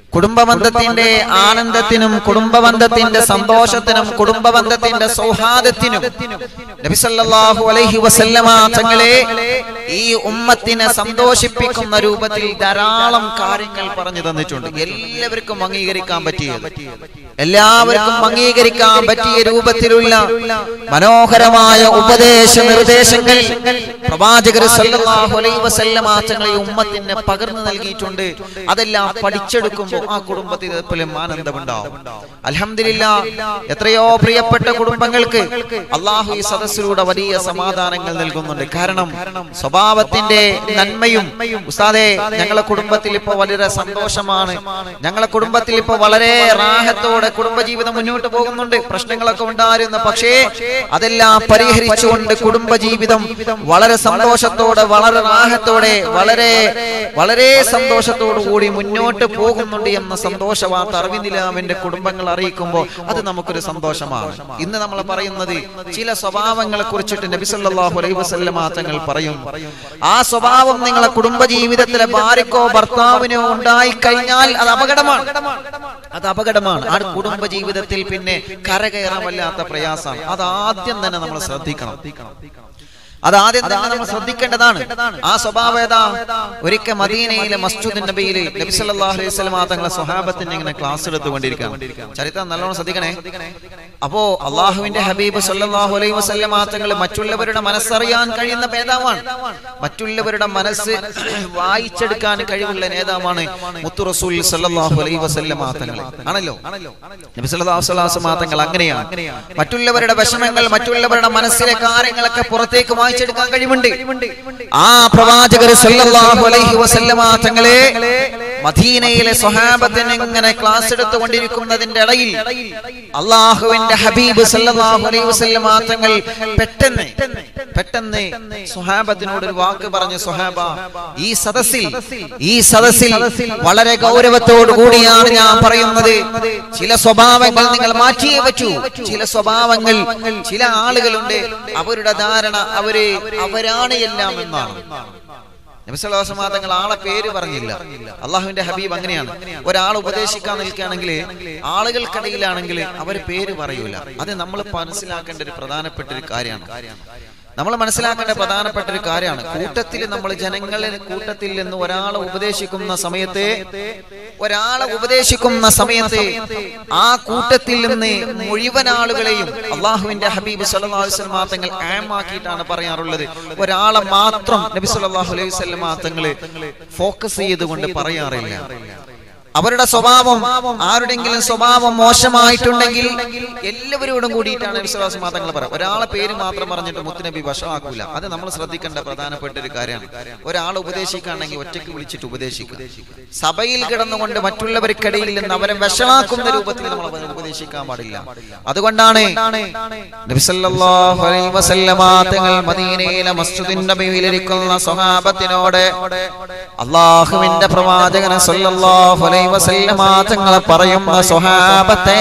കുടുംബബന്ധത്തിന്റെ ആനന്ദത്തിനും കുടുംബബന്ധത്തിന്റെ സന്തോഷത്തിനും കുടുംബബന്ധത്തിന്റെ സൗഹാർദ്ദത്തിനും നബിസല്ലാഹു അലൈഹി വസല്ലമ തങ്ങളെ ഈ ഉമ്മത്തിനെ സന്തോഷിപ്പിക്കുന്ന രൂപത്തിൽ ധാരാളം കാര്യങ്ങൾ പറഞ്ഞു തന്നിട്ടുണ്ട് എല്ലാവർക്കും അംഗീകരിക്കാൻ പറ്റിയത് എല്ലാവർക്കും അംഗീകരിക്കാൻ പറ്റിയ രൂപത്തിലുള്ള മനോഹരമായ ഉപദേശ നിർദ്ദേശങ്ങൾ പ്രവാചകർ സല്ലല്ലാഹു അലൈഹി വസല്ലമ തങ്ങളെ ഈ ഉമ്മത്തിന് പകർന്നു നൽകിയിട്ടുണ്ട് അതെല്ലാം പഠിച്ചെടുക്കുമ്പോൾ ആ കുടുംബത്തിൽ എപ്പോഴും ആനന്ദമുണ്ടാവും അൽഹംദുലില്ല എത്രയോ പ്രിയപ്പെട്ട കുടുംബങ്ങൾക്ക് അള്ളാഹു ഈ സദസ്സിലൂടെ വലിയ സമാധാനങ്ങൾ നൽകുന്നുണ്ട് കാരണം സ്വഭാവത്തിന്റെ നന്മയും ഉസ്താദെ ഞങ്ങളെ കുടുംബത്തിൽ ഇപ്പൊ വളരെ സന്തോഷമാണ് ഞങ്ങളെ കുടുംബത്തിൽ ഇപ്പൊ വളരെ റാഹത്തോടെ കുടുംബജീവിതം മുന്നോട്ട് പോകുന്നുണ്ട് പ്രശ്നങ്ങളൊക്കെ ഉണ്ടായിരുന്നു പക്ഷേ അതെല്ലാം പരിഹരിച്ചുകൊണ്ട് കുടുംബജീവിതം വളരെ സന്തോഷത്തോടെ വളരെ റാഹത്തോടെ വളരെ വളരെ സന്തോഷത്തോടു കൂടി മുന്നോട്ട് പോകുന്നുണ്ട് എന്ന സന്തോഷ വാർത്ത അറിവിന്ദിലാമിന്റെ കുടുംബങ്ങൾ അറിയിക്കുമ്പോൾ അത് നമുക്കൊരു സന്തോഷമാണ് ഇന്ന് നമ്മൾ പറയുന്നത് ചില സ്വഭാവങ്ങളെ കുറിച്ചിട്ട് നബിസല്ലാഹു അലൈഹി വസല്ലമ തങ്ങൾ പറയും ആ സ്വഭാവം നിങ്ങളെ കുടുംബജീവിതത്തിലെ ഭാര്യക്കോ ഭർത്താവിനോ ഉണ്ടായി കഴിഞ്ഞാൽ അത് അപകടമാണ് അത് അപകടമാണ് ആ കുടുംബ ജീവിതത്തിൽ പിന്നെ കരകയറാൻ വല്ലാത്ത പ്രയാസമാണ് അത് ആദ്യം തന്നെ നമ്മൾ ശ്രദ്ധിക്കണം അത് ആദ്യം തന്നെ നമ്മൾ ശ്രദ്ധിക്കേണ്ടതാണ് ആ സ്വഭാവം ഏതാ ഒരിക്കൽ മദീനയിലെ മസ്ജിദ് നബിയിൽ നബി സല്ലല്ലാഹു അലൈഹി വസല്ലം തങ്ങളെ സ്വഹാബത്തിന് ഇങ്ങനെ ക്ലാസ് എടുത്തുകൊണ്ടിരിക്കുകയാണ് ചരിത്രം നല്ലോണം ശ്രദ്ധിക്കണേ അപ്പോ അള്ളാഹുവിന്റെ ഹബീബ് സല്ലല്ലാഹു അലൈഹി വസല്ലം തങ്ങൾ മറ്റുള്ളവരുടെ മനസ്സറിയാൻ കഴിയുന്ന നേതാവാണ് മറ്റുള്ളവരുടെ മനസ്സ് വായിച്ചെടുക്കാൻ കഴിവുള്ള നേതാവാണ് മുത്തു റസൂൽ സല്ലല്ലാഹു അലൈഹി വസല്ലം തങ്ങൾ ആണല്ലോ നബി സല്ലല്ലാഹു അലൈഹി വസല്ലം തങ്ങൾ അങ്ങനെയാണ് മറ്റുള്ളവരുടെ വിഷമങ്ങൾ മറ്റുള്ളവരുടെ മനസ്സിലെ കാര്യങ്ങളൊക്കെ പുറത്തേക്ക് വായിച്ചെടുക്കാൻ കഴിവുണ്ട് ആ പ്രവാചകർ സല്ലല്ലാഹു അലൈഹി വസല്ലമ തങ്ങളെ മദീനയിലെ സ്വഹാബത്തിന് ഇങ്ങനെ ക്ലാസ് എടുത്തുകൊണ്ടിരിക്കുന്നതിന്റെ ഇടയിൽ അള്ളാഹുവിന്റെ ഹബീബ് സല്ലല്ലാഹു അലൈഹി വസല്ലമ തങ്ങൾ പെട്ടെന്ന് പെട്ടെന്ന് സ്വഹാബത്തിനോട് ഒരു വാക്ക് പറഞ്ഞു സ്വഹാബ ഈ സദസ്സിൽ ഈ സദസ്സിൽ വളരെ ഗൗരവത്തോടു കൂടിയാണ് ഞാൻ പറയുന്നത് ചില സ്വഭാവങ്ങൾ നിങ്ങൾ മാറ്റിയേ പറ്റൂ ചില സ്വഭാവങ്ങൾ ചില ആളുകളുണ്ട് അവരുടെ ധാരണ അവര് അവരാണ് എല്ലാം എന്നാണ് നബിസ്വലാസമാ തങ്ങൾ ആളെ പേര് പറഞ്ഞില്ല അള്ളാഹുവിന്റെ ഹബീബ് അങ്ങനെയാണ് ഒരാൾ ഉപദേശിക്കാൻ നിൽക്കുകയാണെങ്കിൽ ആളുകൾക്കിടയിലാണെങ്കിൽ അവർ പേര് പറയൂല അത് നമ്മൾ മനസ്സിലാക്കേണ്ട ഒരു പ്രധാനപ്പെട്ട ഒരു കാര്യമാണ് നമ്മൾ മനസ്സിലാക്കേണ്ട പ്രധാനപ്പെട്ട ഒരു കാര്യമാണ് കൂട്ടത്തിൽ നമ്മൾ ജനങ്ങളെ കൂട്ടത്തിൽ നിന്ന് ഒരാളെ ഉപദേശിക്കുന്ന സമയത്ത് ഒരാളെ ഉപദേശിക്കുന്ന സമയത്ത് ആ കൂട്ടത്തിൽ നിന്ന് മുഴുവൻ ആളുകളെയും അള്ളാഹുവിന്റെ ഹബീബ് സല്ലല്ലാഹു അലൈഹി വസല്ലം തങ്ങൾ ആമാക്കിയിട്ടാണ് പറയാറുള്ളത് ഒരാളെ മാത്രം നബി സല്ലല്ലാഹു അലൈഹി വസല്ലം തങ്ങൾ ഫോക്കസ് ചെയ്തുകൊണ്ട് പറയാറില്ല അവരുടെ സ്വഭാവം ആരുടെങ്കിലും സ്വഭാവം മോശമായിട്ടുണ്ടെങ്കിൽ എല്ലാവരോടും കൂടിയിട്ടാണ് വിശ്വാസ മതങ്ങൾ പറയാം ഒരാളെ പേര് മാത്രം പറഞ്ഞിട്ട് മുത്തുനബി വശമാക്കൂല അത് നമ്മൾ ശ്രദ്ധിക്കേണ്ട പ്രധാനപ്പെട്ട ഒരു കാര്യമാണ് ഒരാൾ ഉപദേശിക്കുകയാണെങ്കിൽ ഒറ്റയ്ക്ക് വിളിച്ചിട്ട് ഉപദേശിക്കുക സഭയിൽ കിടന്നുകൊണ്ട് മറ്റുള്ളവർക്കിടയിൽ നിന്ന് അവരെ വഷളാക്കുന്ന രൂപത്തിൽ നമ്മൾ അവരെ ഉപദേശിക്കാൻ പാടില്ല അതുകൊണ്ടാണ് നബി സല്ലല്ലാഹു അലൈഹി വസല്ലമ തങ്ങൾ മദീനയിലെ മസ്ജിദിൻ നബിയിലിരിക്കുന്ന സ്വഹാബത്തിനോട് അള്ളാഹുവിന്റെ പ്രവാചകൻ സല്ലല്ലാഹു അലൈഹി വസല്ലമ തങ്ങൾ പറയുന്ന സ്വഹാബത്തെ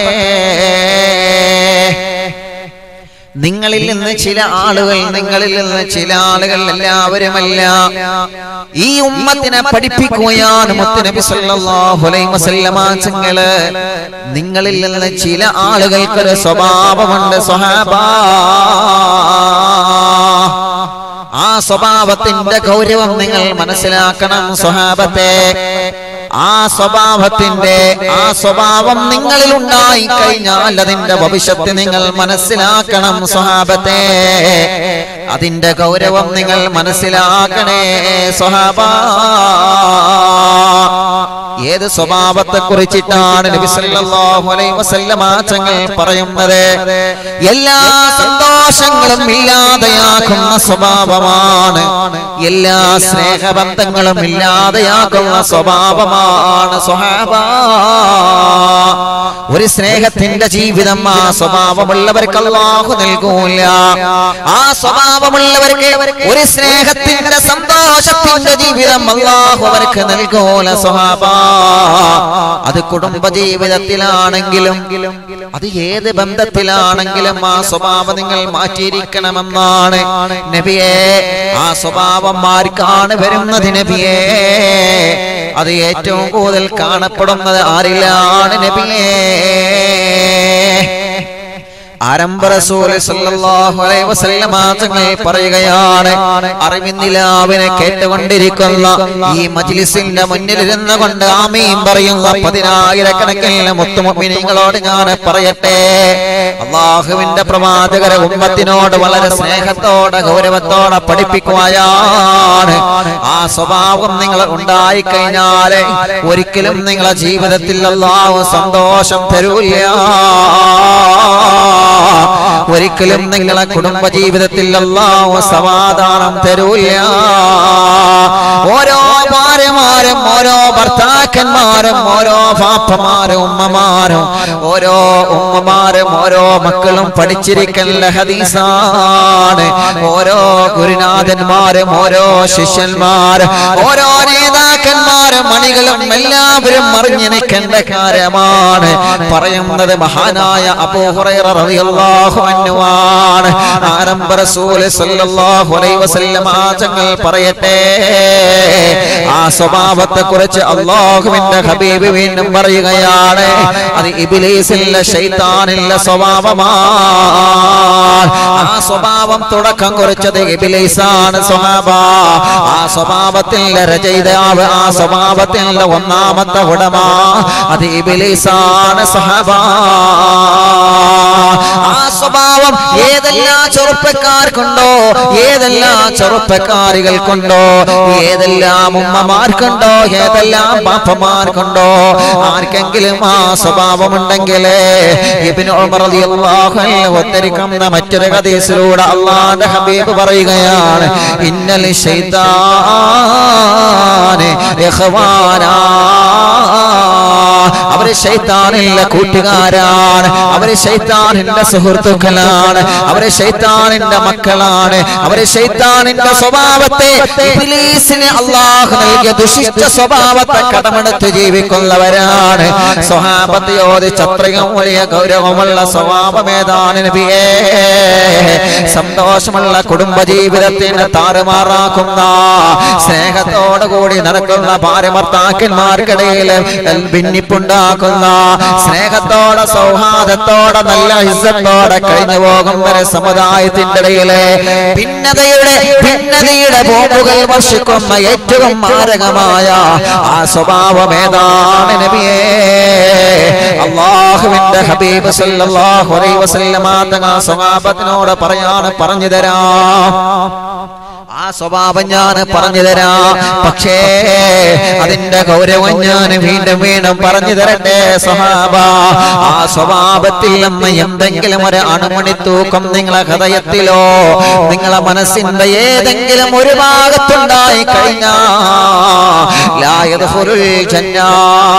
നിങ്ങളിൽ നിന്ന് ചില ആളുകൾ നിങ്ങളിൽ നിന്ന് ചില ആളുകൾ എല്ലാവരുമല്ല ഈ ഉമ്മത്തിനെ പഠിപ്പിക്കുകയാണ് മുത്തുനബി സല്ലല്ലാഹു അലൈഹി വസല്ലമ തങ്ങള് നിങ്ങളിൽ നിന്ന് ചില ആളുകൾക്കൊരു സ്വഭാവമുണ്ട് സ്വഹാബാ ആ സ്വഭാവത്തിന്റെ ഗൗരവം നിങ്ങൾ മനസ്സിലാക്കണം സ്വഭാവത്തെ ആ സ്വഭാവത്തിന്റെ ആ സ്വഭാവം നിങ്ങളിൽ ഉണ്ടായി കഴിഞ്ഞാൽ അതിന്റെ ഭവിഷ്യത്ത് നിങ്ങൾ മനസ്സിലാക്കണം സ്വഹാബത്തെ അതിന്റെ ഗൗരവം നിങ്ങൾ മനസ്സിലാക്കണേ സ്വഹാബ ഏത് സ്വഭാവത്തെ കുറിച്ചിട്ടാണ് നബി സല്ലല്ലാഹു അലൈഹി വസല്ലമ തങ്ങൾ പറയുന്നത് എല്ലാ സന്തോഷങ്ങളും ഇല്ലാതെയാക്കുന്ന സ്വഭാവമാണ് എല്ലാ സ്നേഹബന്ധങ്ങളും ഇല്ലാതെയാക്കുന്ന സ്വഭാവമാണ് സ്വഹാബ ഒരു സ്നേഹത്തിന്റെ ജീവിതം ആ സ്വഭാവമുള്ളവർക്ക് അള്ളാഹു നൽകൂല ആ സ്വഭാവമുള്ളവർക്ക് ഒരു സ്നേഹത്തിന്റെ സന്തോഷം സന്തോഷത്തിന്റെ ജീവിതം അള്ളാഹു അവർക്ക് നൽകൂല സ്വഹാബ അത് കുടുംബ ജീവിതത്തിലാണെങ്കിലും അത് ഏത് ബന്ധത്തിലാണെങ്കിലും ആ സ്വഭാവം നിങ്ങൾ മാറ്റിയിരിക്കണമെന്നാണ് നബിയെ ആ സ്വഭാവം ആർക്കാണ് വരുന്നത് നബിയെ അത് ഏറ്റവും കൂടുതൽ കാണപ്പെടുന്നത് ആരിലാണ് നബിയേ ആരംഭ റസൂല് സല്ലല്ലാഹു അലൈഹി വസല്ലമ തങ്ങൾ പറയുകയാണ് അറിവിന്നിലാവിനെ കേട്ടുകൊണ്ടിരിക്കുന്ന ഈ മജ്ലിസിന്റെ മുന്നിൽ ഇരുന്ന് കൊണ്ട് ആമീൻ പറയുന്ന പതിനായിരക്കണക്കിന് മുത്തുമുഅ്മിനീങ്ങളോട് ഞാൻ പറയട്ടെ അള്ളാഹുവിന്റെ പ്രവാചകര ഉമ്മത്തിനോട് വളരെ സ്നേഹത്തോടെ ഗൗരവത്തോടെ പഠിപ്പിക്കുകയാണ് ആ സ്വഭാവം നിങ്ങൾ ഉണ്ടായി കഴിഞ്ഞാല് ഒരിക്കലും നിങ്ങളെ ജീവിതത്തിൽ അള്ളാഹു സന്തോഷം തരൂല്ല ഒരിക്കലും നിങ്ങളെ കുടുംബ ജീവിതത്തിൽ അല്ലാഹു സമാധാനം തരൂല്ല ഓരോ ഭാര്യമാരും ഓരോ ഭർത്താക്കന്മാരും ഓരോ പാപ്പമാരും ഉമ്മമാരും ഓരോ ഉമ്മമാരും ഓരോ മക്കളും പഠിച്ചിരിക്കല്ല ഹദീസാണ് ഓരോ ഗുരുനാഥന്മാരും ഓരോ ശിഷ്യന്മാരും ഓരോ നേതാക്കന്മാരും മണികളും എല്ലാവരും അറിഞ്ഞിരിക്കേണ്ട കാര്യമാണ് പറയുന്നത് മഹാനായ അബൂഹുറൈറ റളിയല്ലാഹു അൻഹു ആണ് ആരംഭ റസൂൽ സല്ലല്ലാഹു അലൈഹി വസല്ലം ആചങ്ങൾ പറയട്ടെ ആ സ്വഭാവത്തെ കുറിച്ച് അള്ളാഹുവിന്റെ ഹബീബ് വീണ്ടും പറയുകയാണ് അത് ഇബിലീസില്ല ശൈത്താനില്ല സ്വഭാവമാണ് ആ സ്വഭാവം തുടക്കം കുറിച്ചത് ഇബിലീസാണ് സ്വഭാവ ആ സ്വഭാവത്തിന്റെ രചയിതാവ് ആ സ്വഭാവത്തിന്റെ ഒന്നാമത്തെ ഉടമ അത് ഇബിലീസാണ് സഹബ ആ സ്വഭാവം ഏതെല്ലാം ചെറുപ്പക്കാർക്കുണ്ടോ ഏതെല്ലാം ചെറുപ്പക്കാരികൾക്കുണ്ടോ ഏതെല്ലാം ഉമ്മമാർക്കുണ്ടോ ഏതെല്ലാം പാപ്പമാർക്കുണ്ടോ ആർക്കെങ്കിലും ആ സ്വഭാവം ഉണ്ടെങ്കിൽ ഇബിന് ഉമർ റളിയല്ലാഹു അൻഹു ഉദ്ധരിക്കുന്ന മറ്റൊരു ഹദീസിലൂടെ അള്ളാഹുവിന്റെ ഹബീബ് പറയുകയാണ് ഇന്നൽ ശൈത്താന് ഇഖ്വാനാ അവര് ശൈത്താനില്ല കൂട്ടുകാരാണ് അവര് ശൈത്താനിന്റെ സുഹൃത്തുക്കളാണ് അവര് ശൈത്താനിന്റെ മക്കളാണ് അവര് ശൈത്താനിന്റെ സ്വഭാവത്തെ ഇബ്ലീസിന് അള്ളാഹു നൽകിയ ദുഷിച്ച സ്വഭാവത്തെ കടമെടുത്ത് ജീവിക്കുന്നവരാണ് സ്വഭാവത്തെ യോജിച്ച് അത്രയും വലിയ ഗൗരവമുള്ള സ്വഭാവം ഏതാണ് നബിയേ സന്തോഷമുള്ള കുടുംബ ജീവിതത്തിന് താറുമാറാക്കുന്ന സ്നേഹത്തോടു കൂടി നടക്കുന്ന ഭാര്യഭർത്താക്കന്മാർക്കിടയിൽ ഭിന്നിപ്പുണ്ടാക്കുന്ന സ്നേഹത്തോടെ സൗഹാർദ്ദത്തോടെ നല്ല ഇസ്സത്തോടെ കഴിഞ്ഞു പോകും വരെ സമുദായത്തിന്റെ ഇടയിലെ ഭിന്നതയുടെ ഭിന്നതയുടെ ബോംബുകൾ വർഷിക്കുന്ന ഏറ്റവും മാരകമായ ആ സ്വഭാവം ഏതാണ് നബിയേ അള്ളാഹുവിന്റെ ഹബീബ് സല്ലല്ലാഹു അലൈഹി വസല്ലമ തങ്ങൾ സ്വഭാവത്തിനോട് പറയാണ് പറഞ്ഞു തരാം ആ സ്വഭാവം ഞാൻ പറഞ്ഞു തരാം പക്ഷേ അതിന്റെ ഗൗരവം ഞാൻ വീണ്ടും വീണ്ടും പറഞ്ഞു തരട്ടെ സ്വഭാവ ആ സ്വഭാവത്തിൽ നിന്ന് എന്തെങ്കിലും ഒരു അണുമണി തൂക്കം നിങ്ങളെ ഹൃദയത്തിലോ നിങ്ങളെ മനസ്സിന്റെ ഏതെങ്കിലും ഒരു ഭാഗത്തുണ്ടായി കഴിഞ്ഞാ ലായതുൽ ജന്നാ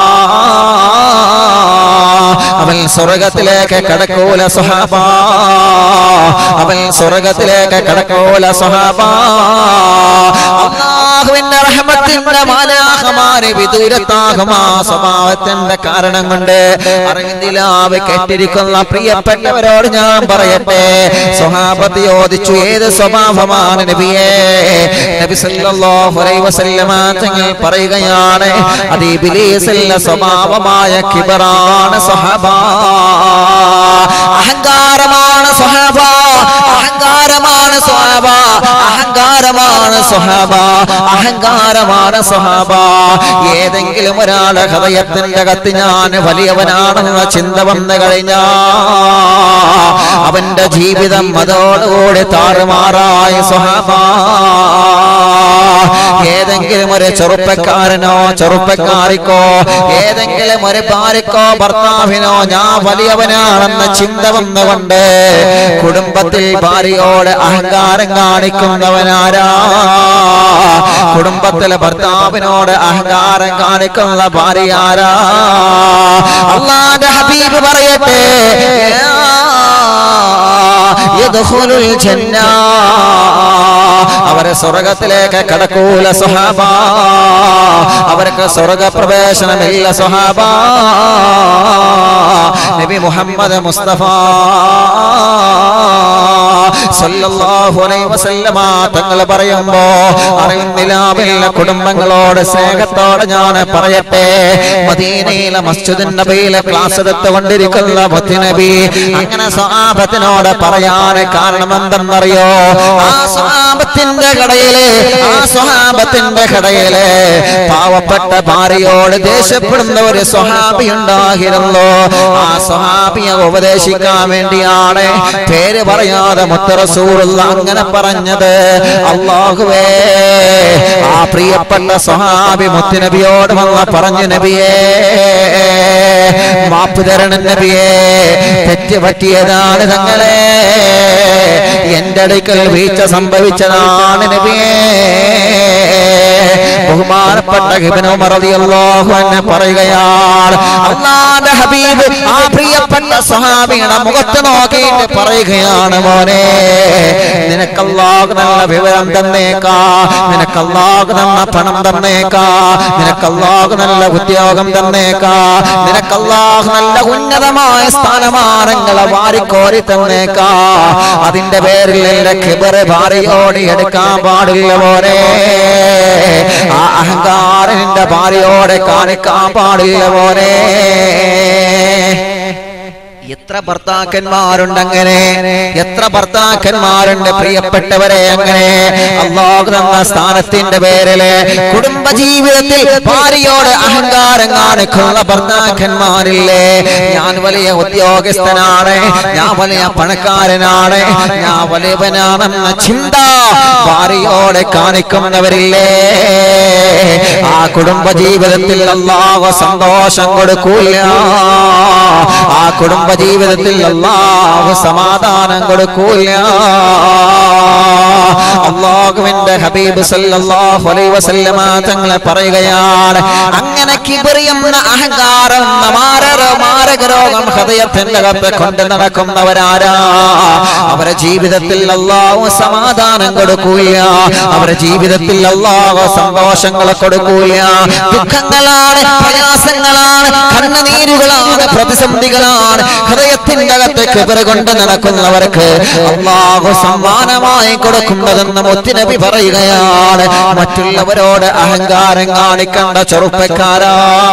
അവൻ സ്വർഗത്തിലേക്ക് കടക്കൂല സ്വഹാബ അവൻ സ്വർഗത്തിലേക്ക് കടക്കൂല സ്വഹാബ അള്ളാഹുവിന്റെ റഹ്മത്തിന്റെ മാലാഹമാരെ വിദൂരത്താകും ആ സ്വഭാവത്തിന്റെ കാരണം കൊണ്ട് അറിവിന്ദിലാവ് കേട്ടിരിക്കുന്ന പ്രിയപ്പെട്ടവരോട് ഞാൻ പറയട്ടെ സ്വഹാബത്ത് ചോദിച്ചു ഏത് സ്വഭാവമാണ് നബിയേ നബി സല്ലല്ലാഹു അലൈഹി വസല്ലമ തങ്ങൾ പറയുകയാണ് അത് ഇബ്ലീസിന്റെ സ്വഭാവമായ കിബറാണ് സ്വഹാബ അഹങ്കാരമാണ് സ്വഹാബ അഹങ്കാരമാണ് സ്വഹാബ അഹങ്കാരമാണ് സ്വഹാബ അഹങ്കാരമാണ് സ്വഹാബ ഏതെങ്കിലും ഒരാളെ ഹൃദയത്തിന്റെ കത്ത് ഞാൻ വലിയവനാണെന്ന ചിന്ത വന്നു കഴിഞ്ഞാ അവന്റെ ജീവിതം അതോടുകൂടി താറുമാറായ സ്വഹാബ ഏതെങ്കിലും ഒരു ചെറുപ്പക്കാരനോ ചെറുപ്പക്കാരിക്കോ ഏതെങ്കിലും ഒരു ഭാര്യക്കോ ഭർത്താവിനോ ഞാൻ വലിയവനാണെന്ന ചിന്ത വന്നുകൊണ്ട് കുടുംബത്തിൽ ഭാര്യയോട് അഹങ്കാരം കാണിക്കുന്നവനാരാ കുടുംബത്തിലെ ഭർത്താവിനോട് അഹങ്കാരം കാണിക്കുന്ന ഭാര്യ ആരാ അള്ളാന്റെ ഹബീബ് പറയട്ടെ യദ്ഖുലുൽ ജന്ന അവൻ അവരെ സ്വർഗത്തിലേക്ക് കടക്കൂല സുഹാബ അവർക്ക് സ്വർഗപ്രവേശനമില്ല സുഹാബ നബി മുഹമ്മദ് മുസ്തഫ സല്ലല്ലാഹു അലൈഹി വസല്ലമ തങ്ങൾ പറയുമ്പോ അറിയുന്നില്ല കുടുംബങ്ങളോട് സ്നേഹത്തോടെ ഞാൻ പറയട്ടെ മദീനയിലെ മസ്ജിദ് നബിയിലെ ക്ലാസ് എടുത്തുകൊണ്ടിരിക്കുന്ന മുത്തുനബി അങ്ങനെ സ്വഹാബത്തിനോട് പറയാൻ കാരണം എന്തെന്നറിയോ ആ സ്വഹാബത്തിന്റെ കടയില് ആ സ്വഹാബത്തിന്റെ കടയില് പാവപ്പെട്ട ഭാര്യയോട് ദേഷ്യപ്പെടുന്ന ഒരു സ്വഹാബി ഉണ്ടായിരുന്നു ആ സ്വഹാബിയെ ഉപദേശിക്കാൻ വേണ്ടിയാണ് പേര് പറയാതെ മുത്തറസൂറുള്ള അങ്ങനെ പറഞ്ഞത് അള്ളാഹുവേ ആ പ്രിയപ്പെട്ട സ്വഹാബി മുത്തുനബിയോട് വന്ന പറഞ്ഞു നബിയേ മാപ്പ് തരണം നബിയേ തെറ്റ് പറ്റിയതാണ് തങ്ങളെ എന്റെ അടുക്കൽ വീഴ്ച സംഭവിച്ചതാണ് നബിയേ ബഹുമാനപ്പെട്ട ഹിബനു റളിയല്ലാഹു അൻഹു പറയുകയാണ് അള്ളാന്റെ ഹബീബ് ആ പ്രിയപ്പെട്ട സഹാബിയുടെ മുഖത്ത് നോക്കിയിട്ട് പറയുകയാണ് മോനെ നിനക്കല്ലാഹു നല്ല വിവരം തന്നേക്കാ നിനക്കല്ലാഹു നല്ല പണം തന്നേക്കാ നിനക്കല്ലാഹു നല്ല ഉദ്യോഗം തന്നേക്കാ നിനക്കല്ലാഹു നല്ല ഉന്നതമായ സ്ഥാനമാനങ്ങളെ വാരിക്കോരി തന്നേക്കാ അതിന്റെ പേരിൽ എന്റെ കിബറ് ഭാര്യയോട് എടുക്കാൻ പാടില്ല മോനെ ആ അഹങ്കാരം എന്റെ ഭാര്യയോടെ കാണിക്കാൻ പാടില്ല മോനെ എത്ര ഭർത്താക്കന്മാരുണ്ട് അങ്ങനെ എത്ര ഭർത്താക്കന്മാരുണ്ട് പ്രിയപ്പെട്ടവരെ അങ്ങനെ അള്ളാഹു തന്ന സ്ഥാനത്തിന്റെ പേരില് കുടുംബ ജീവിതത്തിൽ ഭാര്യയോട് അഹങ്കാരം കാണിക്കുന്ന ഭർത്താക്കന്മാരില്ലേ ഞാൻ വലിയ ഉദ്യോഗസ്ഥനാണ് ഞാൻ വലിയ പണക്കാരനാണ് ഞാൻ വലിയവനാണെന്ന ചിന്ത ഭാര്യയോടെ കാണിക്കുന്നവരില്ലേ ആ കുടുംബ ജീവിതത്തിൽ അള്ളാഹു സന്തോഷം കൊടുക്കൂല ആ കുടുംബ ജീവിതത്തിൽ അള്ളാഹു സമാധാനം കൊടുക്കൂല അള്ളാഹുവിന്റെ ഹബീബ് സല്ലല്ലാഹു അലൈഹി വസല്ലമ തങ്ങളെ പറയുകയാണ് അങ്ങനെ കിബറിയെന്ന അഹങ്കാരം എന്ന മാരക മാരക രോഗം ഹൃദയത്തിന്റെ അകത്ത് കൊണ്ട് നടക്കുന്നവരാരാ അവരെ ജീവിതത്തിൽ അള്ളാഹു സമാധാനം കൊടുക്കൂല അവരെ ജീവിതത്തിൽ അള്ളാഹു സന്തോഷങ്ങളെ കൊടുക്കൂല ദുഃഖങ്ങളാണ് പ്രയാസങ്ങളാണ് കണ്ണുനീരുകളാണ് പ്രതിസന്ധികളാണ് ഹൃദയത്തിന്റെ അകത്ത് കിബറ് കൊണ്ട് നടക്കുന്നവർക്ക് അള്ളാഹു സമ്മാനമായി കൊടുക്കുന്നതെന്ന് മുത്തുനബി പറയുകയാണ് മറ്റുള്ളവരോട് അഹങ്കാരം കാണിക്കേണ്ട ചെറുപ്പക്കാരാ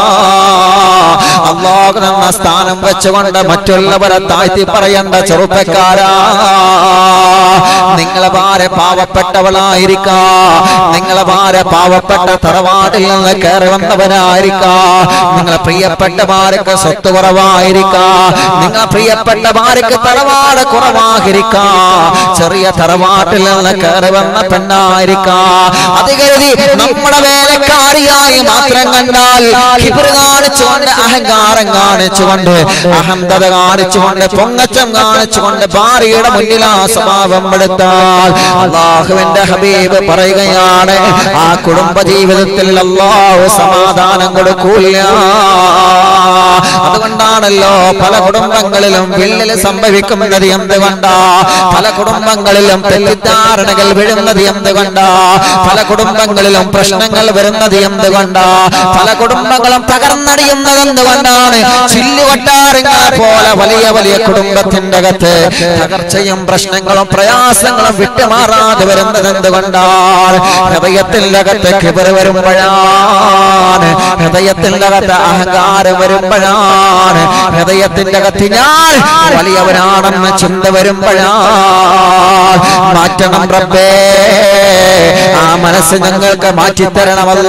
അള്ളാഹു എന്ന സ്ഥാനം വെച്ചുകൊണ്ട് മറ്റുള്ളവരെ താഴ്ത്തി പറയേണ്ട ചെറുപ്പക്കാരാ നിങ്ങളെ ഭാര്യ പാവപ്പെട്ടവളായിരിക്കാ നിങ്ങളെ ഭാര്യ പാവപ്പെട്ട തറവാട്ടിൽ നിന്ന് കയറി വന്നവരായിരിക്കാ നിങ്ങളെ പ്രിയപ്പെട്ട ഭാര്യക്ക് സ്വത്ത് കുറവായിരിക്കാ നിങ്ങളെ പ്രിയപ്പെട്ട ഭാര്യക്ക് തറവാട് കുറവായിരിക്കാ ചെറിയ തറവാട്ടിൽ നിന്ന് കയറി വന്ന പെണ്ണായിരിക്കാ അത് കരുതി നമ്മുടെ വേലക്കാരിയായി മാത്രം കണ്ടാൽ കിബിറ് കാണിച്ചുകൊണ്ട് അഹങ്കാരം കാണിച്ചുകൊണ്ട് അഹന്തത കാണിച്ചുകൊണ്ട് പൊങ്ങച്ചം കാണിച്ചുകൊണ്ട് ഭാര്യയുടെ മുന്നിൽ ആ സ്വഭാവം എടുത്താൽ അള്ളാഹുവിന്റെ ഹബീബ് പറയുകയാണ് ആ കുടുംബ ജീവിതത്തിൽ അള്ളാഹു സമാധാനം കൊടുക്കൂല അതുകൊണ്ടാണല്ലോ പല കുടുംബങ്ങളിലും വിള്ളല് സംഭവിക്കുന്നത് എന്തുകൊണ്ടാ പല കുടുംബങ്ങളിലും തെറ്റിദ്ധാരണകൾ വീഴുന്നത് എന്തുകൊണ്ടാ പല കുടുംബങ്ങളിലും പ്രശ്നങ്ങൾ വരുന്നത് എന്തുകൊണ്ടാ പല കുടുംബങ്ങളും തകർന്നടിയുന്നത് എന്തുകൊണ്ടാണ് ചില്ലുവട്ടാരങ്ങളെ പോലെ വലിയ വലിയ കുടുംബത്തിന്റെ അകത്ത് തകർച്ചയും പ്രശ്നങ്ങളും പ്രയാസങ്ങളും വിട്ടുമാറാതെ വരുന്നത് എന്തുകൊണ്ടാണ് ഹൃദയത്തിന്റെ അകത്ത് കിബർ വരുമ്പോഴാണ് ഹൃദയത്തിന്റെ അകത്ത് അഹങ്കാരം വരുമ്പോഴാണ് ഹൃദയത്തിന്റെ അകത്ത് ഞാൻ വലിയവനാണെന്ന ചിന്ത വരുമ്പോഴാണ് മാറ്റണം റബ്ബേ ആ മനസ്സ് ഞങ്ങൾക്ക് മാറ്റിത്തരണമല്ല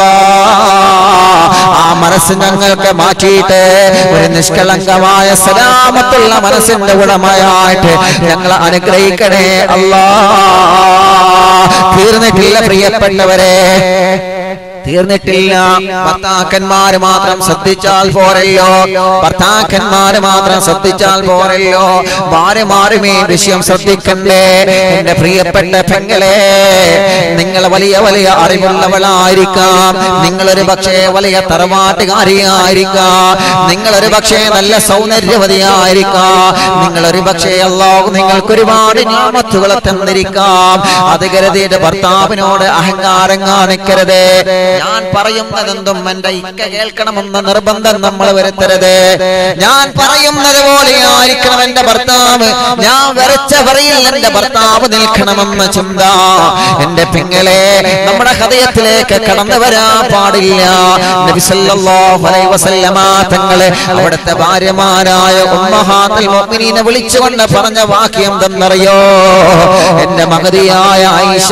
ആ മനസ്സ് ഞങ്ങൾക്ക് മാറ്റിയിട്ട് ഒരു നിഷ്കളങ്കമായ സലാമത്തുള്ള മനസ്സിന്റെ ഉടമയായിട്ട് ഞങ്ങളെ അനുഗ്രഹിക്കണേ അല്ലാ തീർന്നിട്ടില്ല പ്രിയപ്പെട്ടവരെ തീർന്നിട്ടില്ല ഭർത്താക്കന്മാര് മാത്രം ശ്രദ്ധിച്ചാൽ പോരല്ലോ ഭർത്താക്കന്മാര് മാത്രം ശ്രദ്ധിച്ചാൽ പോരല്ലോ ഭാര്യമാരും ഈ വിഷയം ശ്രദ്ധിക്കണ്ടേ എന്റെ പ്രിയപ്പെട്ട പെങ്ങളെ നിങ്ങൾ വലിയ വലിയ അറിവുള്ളവളായിരിക്കാം നിങ്ങളൊരു പക്ഷേ വലിയ തറവാട്ടുകാരിയായിരിക്കാം നിങ്ങളൊരു പക്ഷേ നല്ല സൗന്ദര്യവതിയായിരിക്കാം നിങ്ങളൊരു പക്ഷേ അല്ലാഹു നിങ്ങൾക്ക് ഒരുപാട് ഞാമത്തുകളെ തന്നിരിക്കാം അത് കരുതിയിട്ട് ഭർത്താവിനോട് അഹങ്കാരം കാണിക്കരുത് ഞാൻ പറയുന്നതെന്തും എന്റെ ഇക്ക കേൾക്കണമെന്ന നിർബന്ധം നമ്മൾ വരുത്തരുത് ഞാൻ പറയുന്നത് പോലെ ആയിരിക്കണം എന്റെ ഭർത്താവ് ഞാൻ വരച്ച വരയിൽ എന്റെ ഭർത്താവ് നിൽക്കണമെന്ന ചിന്ത എന്റെ പെങ്ങളെ നമ്മുടെ ഹൃദയത്തിലേക്ക് കടന്നു വരാൻ പാടില്ല നബി സല്ലല്ലാഹു അലൈഹി വസല്ലമ തങ്ങളെ അവിടുത്തെ ഭാര്യമാരായ ഉമ്മഹാത്തുൽ മുഅ്മിനീനെ വിളിച്ചുകൊണ്ട് പറഞ്ഞ വാക്യം എന്തെന്നറിയോ എന്റെ മഹതിയായ ആയിഷ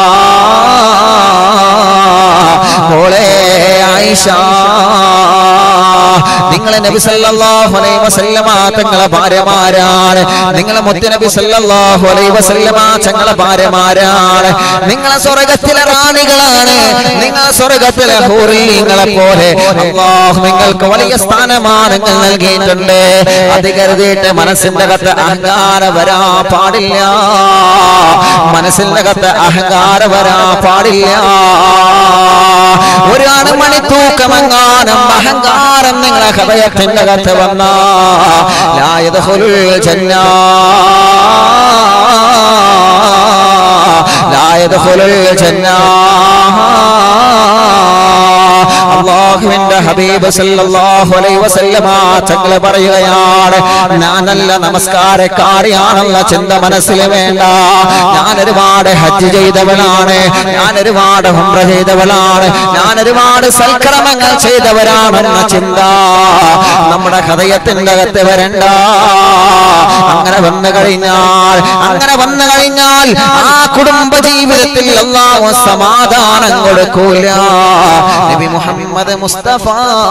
മോളെ ആയിഷ നിങ്ങളെ നബി സല്ലല്ലാഹു അലൈഹി വസല്ലമ തങ്ങളെ ഭാര്യമാരാണ് നിങ്ങളെ മുത്ത് നബി സല്ലല്ലാഹു അലൈഹി വസല്ലമ തങ്ങളെ ഭാര്യമാരാണ് നിങ്ങളെ സ്വർഗ്ഗത്തിലെ റാണികളാണ് നിങ്ങളെ സ്വർഗ്ഗത്തിലെ ഹൂറിങ്ങളെ പോലെ അല്ലാഹു നിങ്ങൾക്ക് വലിയ സ്ഥാനമാനങ്ങൾ നൽകിയിട്ടുണ്ട് അത് കരുതിയിട്ട് മനസ്സിന്റെ അകത്ത് അഹങ്കാരം വരാ പാടില്ല മനസ്സിന്റെ അകത്ത് അഹങ്കാരം വരാ പാടില്ല ഒരാണ് മണിത്തൂക്കമെങ്ങാനും അഹങ്കാരം നിങ്ങളെ ഹൃദയത്തിന്റെ അകത്ത് വന്ന ലായത് ജന്ന ലായത് ജന്ന അള്ളാഹുവിന്റെ ഹബീബ് സല്ലല്ലാഹു അലൈഹി വസല്ലമ തങ്ങൾ പറയുകയാണ് ഞാൻ നല്ല നമസ്കാരക്കാരിയാണെന്ന ചിന്ത മനസ്സിൽ വേണ്ട ഞാൻ ഒരുപാട് ഹജ്ജ് ചെയ്തവനാണ് ഞാൻ ഒരുപാട് ഹുംറ ചെയ്തവനാണ് ഞാൻ ഒരുപാട് സൽക്രമങ്ങൾ ചെയ്തവരാണെന്ന ചിന്ത നമ്മുടെ ഹൃദയത്തിന്റെ അകത്ത് വരണ്ട അങ്ങനെ വന്നു കഴിഞ്ഞാൽ അങ്ങനെ വന്നു കഴിഞ്ഞാൽ ആ കുടുംബ ജീവിതത്തിൽ അള്ളാഹു സമാധാനം കൊടുക്കൂല നബി മുഹമ്മദ് മുസ്തഫ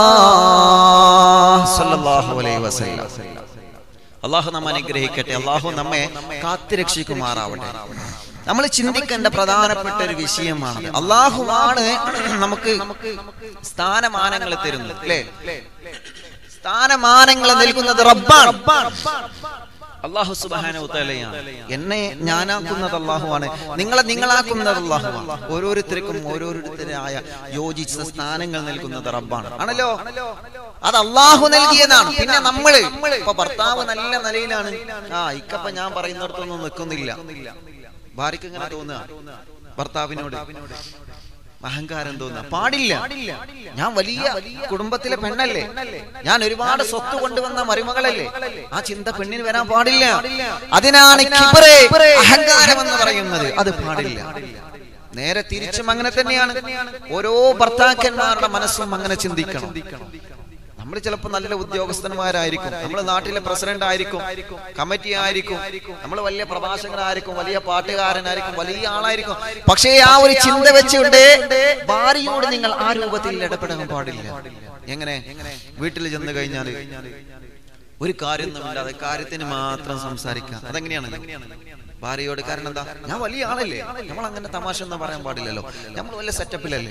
സല്ലല്ലാഹു അലൈഹി വസല്ലം അള്ളാഹു നമ്മെ അനുഗ്രഹിക്കട്ടെ അള്ളാഹു നമ്മെ കാത്തുരക്ഷിക്കുമാറാവട്ടെ നമ്മൾ ചിന്തിക്കേണ്ട പ്രധാനപ്പെട്ട ഒരു വിഷയമാണ് അള്ളാഹുവാണ് നമുക്ക് സ്ഥാനമാനങ്ങൾ തരുന്നത് അല്ലേ സ്ഥാനമാനങ്ങൾ നൽകുന്നത് റബ്ബാണ് അള്ളാഹു സുബാനയാണ് എന്നെ ഞാനാക്കുന്നത് അള്ളാഹുവാണ് നിങ്ങളെ നിങ്ങളാക്കുന്നത് അള്ളാഹുവാണ് ഓരോരുത്തർക്കും ഓരോരുത്തരായ യോജിച്ച സ്ഥാനങ്ങൾ നൽകുന്നത് റബ്ബാണ് ആണല്ലോ അത് അള്ളാഹു നൽകിയതാണ് പിന്നെ നമ്മള് ഇപ്പൊ ഭർത്താവ് നല്ല നിലയിലാണ് ആ ഇക്കപ്പ ഞാൻ പറയുന്നിടത്തൊന്നും നിൽക്കുന്നില്ല ഭാര്യക്ക് ഇങ്ങനെ തോന്നുക ഭർത്താവിനോട് അഹങ്കാരം തോന്നുക പാടില്ല ഞാൻ വലിയ കുടുംബത്തിലെ പെണ്ണല്ലേ ഞാൻ ഒരുപാട് സ്വത്ത് കൊണ്ടുവന്ന മരുമകളല്ലേ ആ ചിന്ത പെണ്ണിന് വരാൻ പാടില്ല അതിനാണ് കിബറ്, അഹങ്കാരം എന്ന് പറയുന്നത് അത് പാടില്ല നേരെ തിരിച്ചും അങ്ങനെ തന്നെയാണ് ഓരോ ഭർത്താക്കന്മാരുടെ മനസ്സും അങ്ങനെ ചിന്തിക്കണം നമ്മൾ ചിലപ്പോൾ നല്ല ഉദ്യോഗസ്ഥന്മാരായിരിക്കും നമ്മൾ നാട്ടിലെ പ്രസിഡന്റ് ആയിരിക്കും കമ്മിറ്റി ആയിരിക്കും നമ്മൾ വലിയ പ്രഭാഷകനായിരിക്കും വലിയ പാട്ടുകാരനായിരിക്കും വലിയ ആളായിരിക്കും പക്ഷേ ആ ഒരു ചിന്ത വെച്ചുകൊണ്ട് ഭാര്യയോട് നിങ്ങൾ ആ രൂപത്തിൽ ഇടപെടാൻ പാടില്ല എങ്ങനെ വീട്ടിൽ ചെന്ന് കഴിഞ്ഞാൽ ഒരു കാര്യമൊന്നുമില്ലാതെ കാര്യത്തിന് മാത്രം സംസാരിക്കാം അതെങ്ങനെയാണ് ഭാര്യയോട് കാരണം എന്താ ഞാൻ വലിയ ആളല്ലേ നമ്മൾ അങ്ങനെ തമാശ ഒന്നും പറയാൻ പാടില്ലല്ലോ നമ്മൾ വല്ല സെറ്റപ്പിലല്ലേ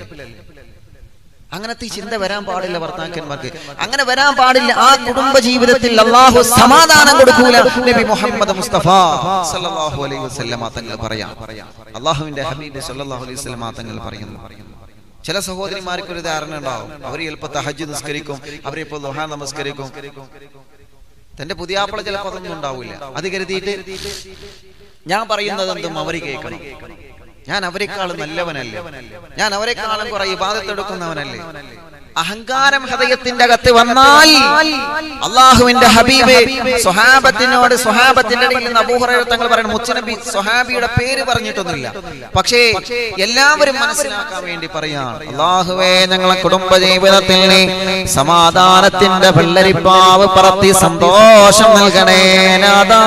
അങ്ങനത്തെ ഈ ചിന്ത വരാൻ പാടില്ല ഭർത്താക്കന്മാർക്ക് അങ്ങനെ വരാൻ പാടില്ല ആ കുടുംബ ജീവിതത്തിൽ അള്ളാഹു സമാധാനം കൊടുക്കൂല നബി മുഹമ്മദ് മുസ്തഫ സല്ലല്ലാഹു അലൈഹി വസല്ലമ തങ്ങൾ പറയാം അള്ളാഹുവിന്റെ ഹബീബ് സല്ലല്ലാഹു അലൈഹി വസല്ലമ തങ്ങൾ പറയുന്നു ചില സഹോദരിമാർക്ക് ഒരു ധാരണ ഉണ്ടാവും അവർ ചിലപ്പോൾ തഹജ് നിസ്കരിക്കും അവർ ഇപ്പോൾ ദുഹാ നമസ്കരിക്കും തന്റെ പുതിയാപ്പിള ചിലപ്പോൾ അതൊന്നും ഉണ്ടാവില്ല അത് കരുതിയിട്ട് ഞാൻ പറയുന്നത് എന്തും അവർ കേൾക്കണം ഞാൻ അവരെക്കാളും നല്ലവനല്ലേ ഞാൻ അവരെക്കാളും കുറെ ഇബാദത്തെടുക്കുന്നവനല്ലേ അഹങ്കാരം ഹൃദയത്തിന്റെ അകത്ത് വന്നാൽ അള്ളാഹുവിന്റെ ഹബീബ് സ്വഹാബത്തിനോട് സ്വഹാബത്തിന്റെ ഇടയിൽ നിന്ന് അബൂഹുറൈറ തങ്ങൾ പറയുന്നു മുച്ചനബി സ്വഹാബിയുടെ പേര് പറഞ്ഞിട്ടൊന്നുമില്ല പക്ഷേ എല്ലാവരും മനസ്സിലാക്കാൻ വേണ്ടി പറയാണ് അള്ളാഹുവേ ഞങ്ങളെ കുടുംബ ജീവിതത്തിൽ നീ സമാധാനത്തിന്റെ വെള്ളരിപ്പാവ് പറത്തി സന്തോഷം നൽകണേ നാഥാ.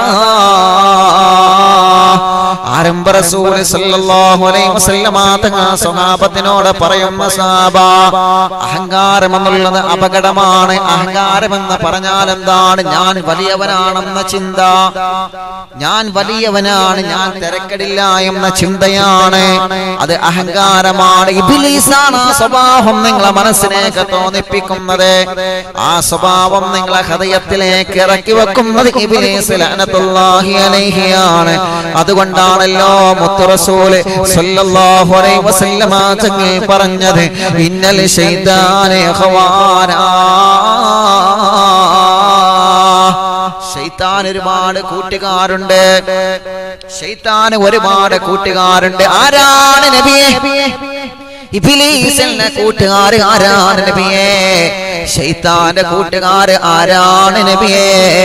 ആരംഭ റസൂല് സല്ലല്ലാഹു അലൈഹി വസല്ലമ തങ്ങൾ സ്വഹാബത്തിനോട് പറയുന്ന സാബ അഹങ്കാരം അഹങ്കാരം എന്നുള്ളത് അപകടമാണ് അഹങ്കാരം എന്ന് പറഞ്ഞാൽ എന്താണ് ഞാൻ വലിയവനാണെന്ന ചിന്ത ഞാൻ വലിയവനാണ് ഞാൻ തിരക്കടില്ല എന്ന ചിന്തയാണ് അത് അഹങ്കാരമാണ് ഇബിലീസാണ് ആ സ്വഭാവം നിങ്ങളെ മനസ്സിലേക്ക് തോന്നിപ്പിക്കുന്നത് ആ സ്വഭാവം നിങ്ങളെ ഹൃദയത്തിലേക്ക് ഇറക്കി വെക്കുന്നത് ഇബിലീസ് ലഅനത്തുല്ലാഹി അലൈഹിയാണ് അതുകൊണ്ടാണല്ലോ മുത്തറസൂല് സല്ലല്ലാഹു അലൈഹി വസല്ലമ തങ്ങൾ പറഞ്ഞത് ഇന്നൽ ശൈതാനെ ഖവാനാ ഷെയ്ത്താൻ ഒരുപാട് കൂട്ടുകാരുണ്ട് ഷെയ്ത്താൻ ഒരുപാട് കൂട്ടുകാരുണ്ട് ആരാണ് നബിയെ ഇബിലീസിന്റെ കൂട്ടുകാർ ആരാണ് നബിയെ ഷെയ്ത്താന്റെ കൂട്ടുകാർ ആരാണ് നബിയെ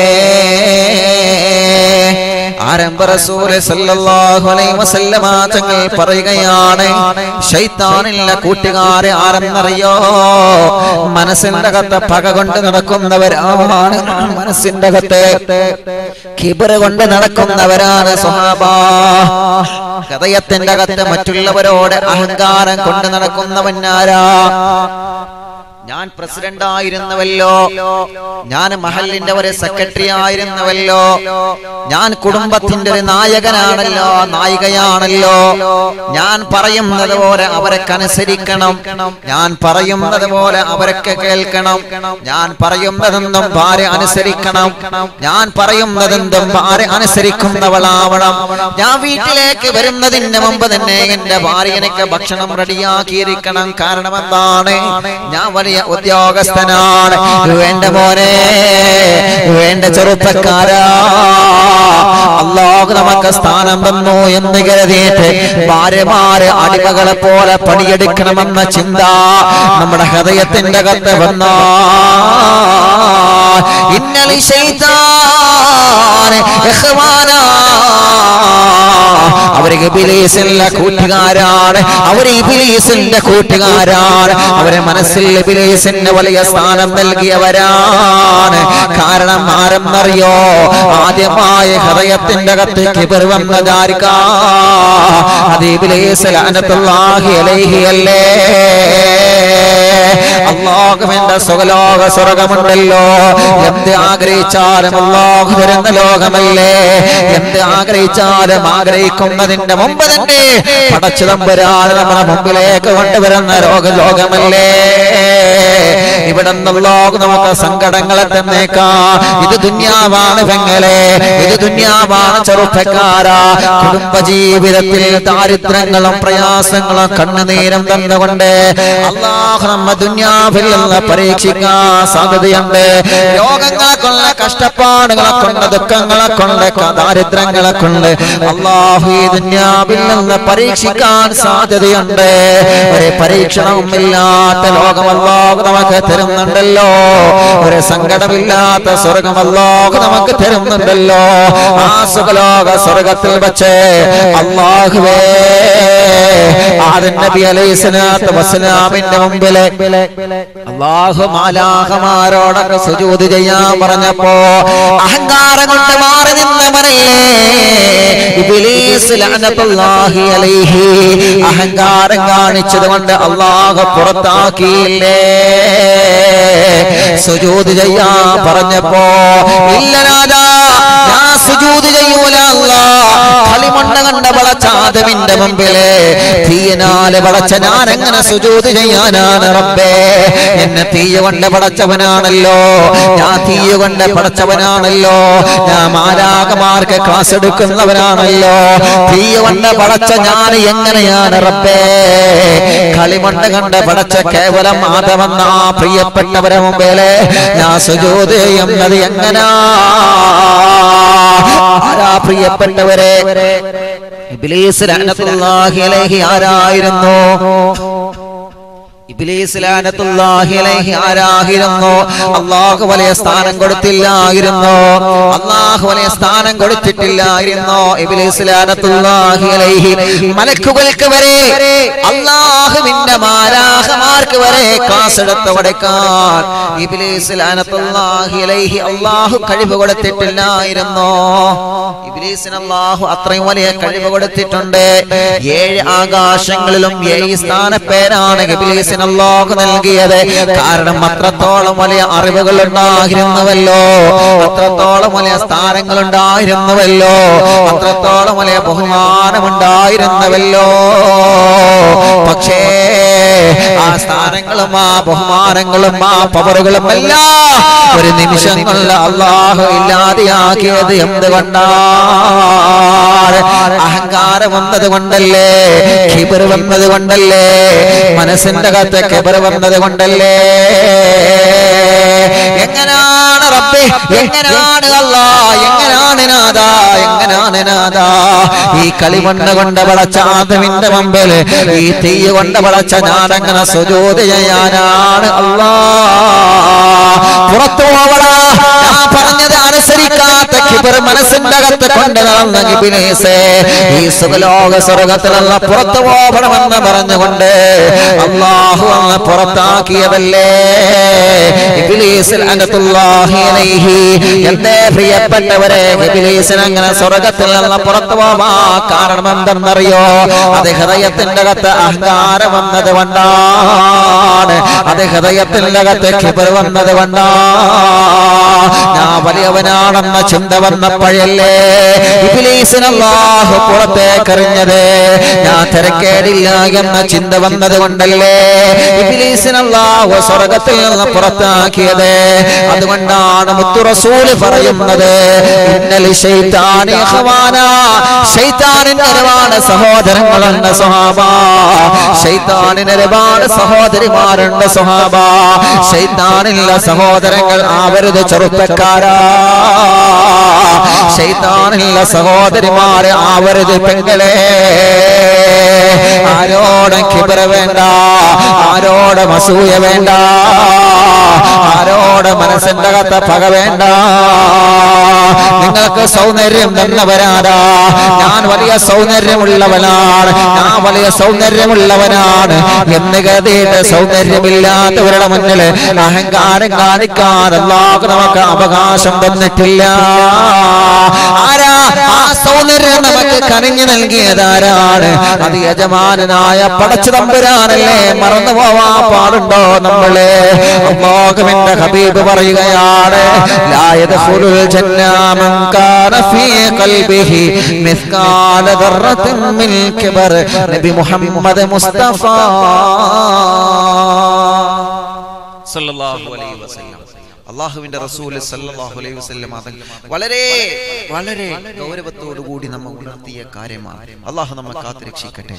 ആരംഭ റസൂല് സല്ലല്ലാഹു അലൈഹി വസല്ലമ തങ്ങൾ പറയുകയാണ് ശൈത്താനില്ല കൂട്ടുകാരെ ആരെന്നറിയോ മനസ്സിന്റെ അകത്ത് പക കൊണ്ട് നടക്കുന്നവരാണ് മനസ്സിന്റെ അകത്ത് കിബർ കൊണ്ട് നടക്കുന്നവരാണ് സ്വഹാബ ഹൃദയത്തിന്റെ അകത്ത് മറ്റുള്ളവരോട് അഹങ്കാരം കൊണ്ട് നടക്കുന്നവനാരാ ഞാൻ പ്രസിഡന്റ് ആയിരുന്നുവല്ലോ ഞാൻ മഹലിന്റെ ഒരു സെക്രട്ടറി ആയിരുന്നുവല്ലോ ഞാൻ കുടുംബത്തിന്റെ ഒരു നായകനാണല്ലോ നായികയാണല്ലോ ഞാൻ പറയുന്നത് പോലെ അവരൊക്കെ അനുസരിക്കണം ഞാൻ പറയുന്നത് പോലെ അവരൊക്കെ കേൾക്കണം ഞാൻ പറയുന്നതെന്തും ഭാര്യ അനുസരിക്കണം ഞാൻ പറയുന്നതെന്തും ഭാര്യ അനുസരിക്കുന്നവളാവണം ഞാൻ വീട്ടിലേക്ക് വരുന്നതിന് മുമ്പ് തന്നെ എന്റെ ഭാര്യ എനിക്ക് ഭക്ഷണം റെഡിയാക്കിയിരിക്കണം കാരണം എന്താണ് ഞാൻ വലിയ ഉദ്യോഗസ്ഥനാണ് വേണ്ട മോനെ വേണ്ട ചെറുപ്പക്കാരാ അള്ളാഹു നമുക്ക് സ്ഥാനം തന്നു എന്ന് കരുതിയിട്ട് ഭാര്യമാര് അടിമകളെ പോലെ പണിയെടുക്കണമെന്ന ചിന്ത നമ്മുടെ ഹൃദയത്തിന്റെ അകത്ത് വന്ന ഇന്നലെ അവര് ഇബിലീസിന്റെ കൂട്ടുകാരാണ് അവര് ഇബിലീസിന്റെ കൂട്ടുകാരാണ് അവരെ മനസ്സിൽ ഇബിലീസിന് വലിയ സ്ഥാനം നൽകിയവരാണ് കാരണം ആരെന്നറിയോ ആദ്യമായ ഹൃദയത്തിന്റെ അകത്ത് കിബർ വന്നതാരിക്ക അത് ഇബിലീസ് ലഅനത്തുല്ലാഹി അലൈഹി അല്ലേ അള്ളാഹുവിന്റെ സുഖലോക സ്വർഗമുണ്ടല്ലോ എന്ത് ആഗ്രഹിച്ചാലും അള്ളാഹു തരുന്ന ലോകമല്ലേ എന്ത് ആഗ്രഹിച്ചാലും ആഗ്രഹിക്കുന്നതിന്റെ മുമ്പ് തന്നെ പടച്ചു തമ്പുരാൻ നമ്മുടെ മുമ്പിലേക്ക് കൊണ്ടുവരുന്ന രോഗ ലോകമല്ലേ ഇവിടെ നിന്നുള്ളോക്ക് നമുക്ക് സങ്കടങ്ങളെ തന്നേക്കാ ഇത് ദുന്യാവാണ് പെങ്ങളെ ഇത് ദുന്യാവാണ് ചെറുപ്പക്കാരാ കുടുംബ ജീവിതത്തിൽ ദാരിദ്ര്യങ്ങളും പ്രയാസങ്ങളും കണ്ണുനീരും തന്നുകൊണ്ട് അള്ളാഹു നമ്മ ദുന്യാവിൽ നിന്ന് പരീക്ഷിക്കാൻ സാധ്യതയുണ്ട് രോഗങ്ങളെ കൊണ്ട് കഷ്ടപ്പാടുകളെ കൊണ്ട് ദുഃഖങ്ങളെ കൊണ്ട് ദാരിദ്ര്യങ്ങളെ കൊണ്ട് അള്ളാഹു ഈ ദുന്യാവിൽ നിന്ന് പരീക്ഷിക്കാൻ സാധ്യതയുണ്ട് ഒരു പരീക്ഷണവും ഇല്ലാത്ത ലോകം അള്ളാഹു നമുക്ക് തരുന്നുണ്ടല്ലോ ഒരു സങ്കടമില്ലാത്ത സ്വർഗം അള്ളാഹു നമുക്ക് തരുന്നുണ്ടല്ലോ ആ സുഖലോക സ്വർഗത്തിൽ വെച്ച് അള്ളാഹുവേ ആദൻ നബി അലൈഹി സ്വലാത്തു വസ്സലാമിന്റെ മുമ്പില് അള്ളാഹു മാലാഹമാരോടൊക്കെ സുജൂത് ചെയ്യാൻ പറഞ്ഞപ്പോ അഹങ്കാരം കൊണ്ട് മാറി നിന്നവനല്ലേ ഇബ്ലീസ് ലഅനത്തുല്ലാഹി അലൈഹി അഹങ്കാരം കാണിച്ചത് കൊണ്ട് അള്ളാഹു പുറത്താക്കിയില്ലേ സുജൂത് ചെയ്യാൻ പറഞ്ഞപ്പോ ഇല്ല രാജാ ഞാൻ സുജൂത് ചെയ്യൂല അല്ലാ കളിമണ്ണ കണ്ട വളച്ചാദവിന്റെ മുമ്പില് തീയനാല് വളച്ച ഞാൻ എങ്ങനെ സുജൂത് ചെയ്യാനാണ് റബ്ബേ എന്നെ തീയ കൊണ്ട് പടച്ചവനാണല്ലോ ഞാൻ തീയ കൊണ്ട് പടച്ചവനാണല്ലോ ഞാൻ മാരാകമാർക്ക് ക്ലാസ് എടുക്കുന്നവനാണല്ലോ തീയ കൊണ്ട് പടച്ച ഞാൻ എങ്ങനെയാണ് റബ്ബേ കളിമണ്ണ് കണ്ട് പടച്ച കേവലം മാധവന്ന ആ പ്രിയപ്പെട്ടവരെ മുമ്പില് ഞാൻ സുജൂത് ചെയ്യുന്നത് എങ്ങനാ ആരാ പ്രിയപ്പെട്ടവരെ ഇബ്ലീസ് ലഅനത്തുല്ലാഹി അലൈഹി ആരായിരുന്നു ഇബ്ലീസ് ലഅനത്തുല്ലാഹി അലൈഹി ആരായിരുന്നു അല്ലാഹു വലിയ സ്ഥാനം കൊടുത്തില്ലായിരുന്നു അല്ലാഹു വലിയ സ്ഥാനം കൊടുത്തിട്ടില്ലായിരുന്നു ഇബ്ലീസ് ലഅനത്തുല്ലാഹി അലൈഹി മലക്കുകൾക്ക് വരെ അല്ലാഹുവിന്റെ മാലാഹമാർക്ക് വരെ ക്ലാസ് എടുത്ത് കൊടുക്കാൻ ഇബ്ലീസ് ലഅനത്തുല്ലാഹി അലൈഹി അല്ലാഹു കഴിവ് കൊടുത്തിട്ടില്ലായിരുന്നു ഇബ്ലീസിന് അല്ലാഹു അത്രയും വലിയ കഴിവ് കൊടുത്തിട്ടുണ്ട് ഏഴ് ആകാശങ്ങളിലും ഏഴ് സ്ഥാനപ്പേരാണ് ഇബ്ലീസിന് ഇബിലീസിന് അല്ലാഹു നൽകിയത് കാരണം അത്രത്തോളം വലിയ അറിവുകൾ ഉണ്ടായിരുന്നുവല്ലോ അത്രത്തോളം വലിയ സ്ഥാനങ്ങൾ ഉണ്ടായിരുന്നുവല്ലോ അത്രത്തോളം വലിയ ബഹുമാനമുണ്ടായിരുന്നുവല്ലോ പക്ഷേ ആ സ്ഥാനങ്ങളും ആ ബഹുമാനങ്ങളും ആ പവറുകളും എല്ലാം ഒരു നിമിഷം കൊണ്ട് അള്ളാഹു ഇല്ലാതെയാക്കിയത് എന്തുകൊണ്ടാണ് അഹങ്കാരം വന്നത് കൊണ്ടല്ലേ ഖിബർ വന്നത് കൊണ്ടല്ലേ മനസ്സിന്റെ അകത്ത് ഖിബർ വന്നത് കൊണ്ടല്ലേ എങ്ങനാണ് റബ്ബേ എങ്ങനാണ് അല്ലാ എങ്ങനാണ് നാദ എങ്ങനാണ് നാദ ഈ കളിമണ്ണ് കൊണ്ട് വളച്ച ആദമിന്റെ മുമ്പിൽ ഈ തീ കൊണ്ട് വളച്ച ഞാനങ്ങനെ സുജോത് ചെയ്യാനാണ് അല്ലാ പുറത്തു പോവടാ ഞാൻ പറഞ്ഞത് അനുസരിക്കാത്ത കിബർ മനസ്സിന്റെ അകത്ത് കൊണ്ട് നടന്ന കിബിനീസേ ഈ സുഖലോക സ്വർഗത്തിലുള്ള പുറത്തു പോകണമെന്ന് പറഞ്ഞുകൊണ്ട് അള്ളാഹു അങ്ങ് പുറത്താക്കിയതല്ലേ ഇബ്ലീസിൽ അകത്തുല്ലാഹി അലൈഹി എന്റെ പ്രിയപ്പെട്ടവരെ ഇബ്ലീസിന് അങ്ങനെ സ്വർഗത്തിൽ നിന്ന് പുറത്തു പോവാ കാരണം എന്തെന്നറിയോ അത് ഹൃദയത്തിന്റെ അകത്ത് അഹങ്കാരം വന്നത് കൊണ്ടാണ് അത് ഹൃദയത്തിന്റെ അകത്ത് കിബർ വന്നത് കൊണ്ടാണ് ഞാൻ വലിയവനാണെന്ന ചിന്ത വന്നപ്പോഴല്ലേ ഇബ്ലീസിന് അല്ലാഹു പുറത്തേക്ക് എറിഞ്ഞത് ഞാൻ തിരക്കേടില്ല എന്ന ചിന്ത വന്നത് കൊണ്ടല്ലേ ഇബ്ലീസിന് അല്ലാഹു സ്വർഗത്തിൽ നിന്ന് പുറത്താക്കിയത് അതുകൊണ്ടാണ് മുത്തു റസൂല് പറയുന്നത് ഇന്നലി ശൈത്താനി ഖവാന ശൈത്താനിന് ഒരുപാട് സഹോദരങ്ങളുണ്ട് സ്വഹാബ ശൈത്താനിന് ഒരുപാട് സഹോദരിമാരുണ്ട് സ്വഹാബ ശൈത്താനില്ല സഹോദരങ്ങൾ ആവരുത് ചെറുപ്പക്കാരാ ശൈത്താനില്ല സഹോദരിമാരെ ആവരുത് പെങ്ങളെ ആരോടും കിബറ വേണ്ട ആരോടും അസൂയ വേണ്ട ആരോട് മനസ്സിന്റെ അകത്ത് പക വേണ്ട നിങ്ങൾക്ക് സൗന്ദര്യം തന്നവരാരാ ഞാൻ വലിയ സൗന്ദര്യമുള്ളവനാണ് ഞാൻ വലിയ സൗന്ദര്യമുള്ളവനാണ് എന്ന് കരുതിയിട്ട് സൗന്ദര്യമില്ലാത്തവരുടെ മുന്നിൽ അഹങ്കാരം കാണിക്കാൻ അല്ലാഹു നമുക്ക് അവകാശം തന്നിട്ടില്ല ആരാ ആ സൗന്ദര്യം നമുക്ക് കനിഞ്ഞു നൽകിയതാരാണ് അത് യജമാനായ പടച്ചു തമ്പുരാനല്ലേ മറന്നു പോവാ പാടുണ്ടോ നമ്മള് അള്ളാഹുവിന്റെ ഹബീബ് പറയുകയാണ് ലാ യദ്ഖുലുൽ ജന്ന മൻ കാന ഫീ ഖൽബിഹി മിസ്കാല ദർറത്തിൻ മിൻ കിബർ നബി മുഹമ്മദ് മുസ്തഫ സല്ലല്ലാഹു അലൈഹി വസല്ലം അള്ളാഹുവിന്റെ റസൂൽ സല്ലല്ലാഹു അലൈഹി വസല്ലം അത് വളരെ വളരെ ഗൗരവത്തോടു കൂടി നമ്മൾ ഉണർത്തിയ കാര്യമാണ് അള്ളാഹു നമ്മെ കാത്തുരക്ഷിക്കട്ടെ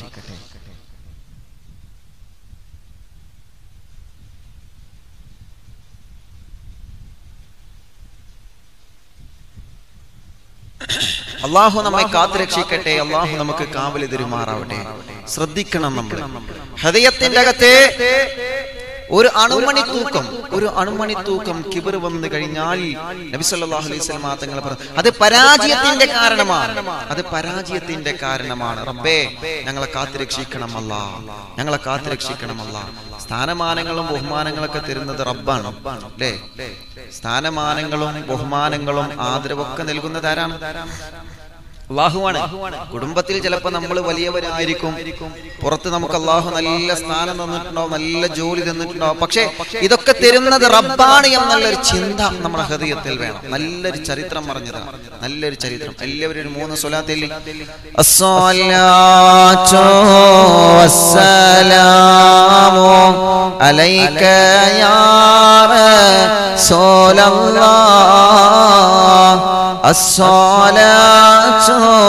അള്ളാഹു നമ്മെ കാത്തുരക്ഷിക്കട്ടെ അള്ളാഹു നമുക്ക് കാവല് തരുമാറാവട്ടെ ശ്രദ്ധിക്കണം നമ്മൾ ഹൃദയത്തിന്റെ അകത്തെ ഒരു അണുമണി തൂക്കം ഒരു അണുമണി തൂക്കം കിബർ വന്നു കഴിഞ്ഞാൽ നബി സല്ലല്ലാഹു അലൈഹി വസല്ലം തങ്ങൾ പറഞ്ഞു അത് പരാജയത്തിന്റെ കാരണമാണ് അത് പരാജയത്തിന്റെ കാരണമാണ് റബ്ബേ ഞങ്ങളെ കാത്തുരക്ഷിക്കണമല്ല ഞങ്ങളെ കാത്തുരക്ഷിക്കണമല്ല സ്ഥാനമാനങ്ങളും ബഹുമാനങ്ങളൊക്കെ തരുന്നത് റബ്ബാണ് അല്ലേ സ്ഥാനമാനങ്ങളും ബഹുമാനങ്ങളും ആദരവൊക്കെ നൽകുന്നത് ആരാണ് അള്ളാഹുവാണ് കുടുംബത്തിൽ ചിലപ്പോൾ നമ്മൾ വലിയവരായിരിക്കും പുറത്ത് നമുക്ക് അള്ളാഹു നല്ല സ്ഥാനം തന്നിട്ടുണ്ടാവും നല്ല ജോലി തന്നിട്ടുണ്ടാവും പക്ഷേ ഇതൊക്കെ തരുന്നത് റബ്ബാണ് എന്നുള്ളൊരു ചിന്ത നമ്മുടെ ഹൃദയത്തിൽ വേണം നല്ലൊരു ചരിത്രം പറഞ്ഞതാണ് നല്ലൊരു ചരിത്രം എല്ലാവരും ഒരു മൂന്ന് സ്വലാത്തിൽ അലൈക യാ റസൂലല്ലാഹ് الصلاة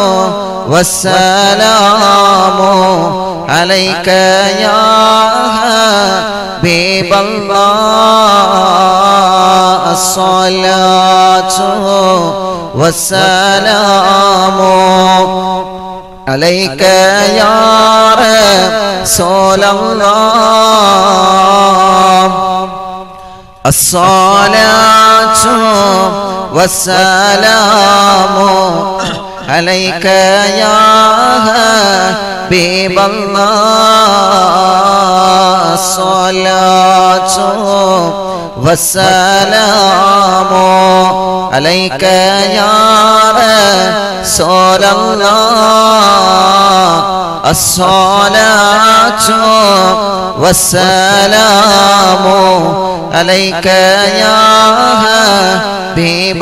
والسلام عليك يا حبيب الله الصلاة والسلام عليك يا رسول الله الصلاة والسلام عليك يا حبيب الله الصلاة والسلام عليك يا رسول الله الصلاة والسلام عليك يا حبيب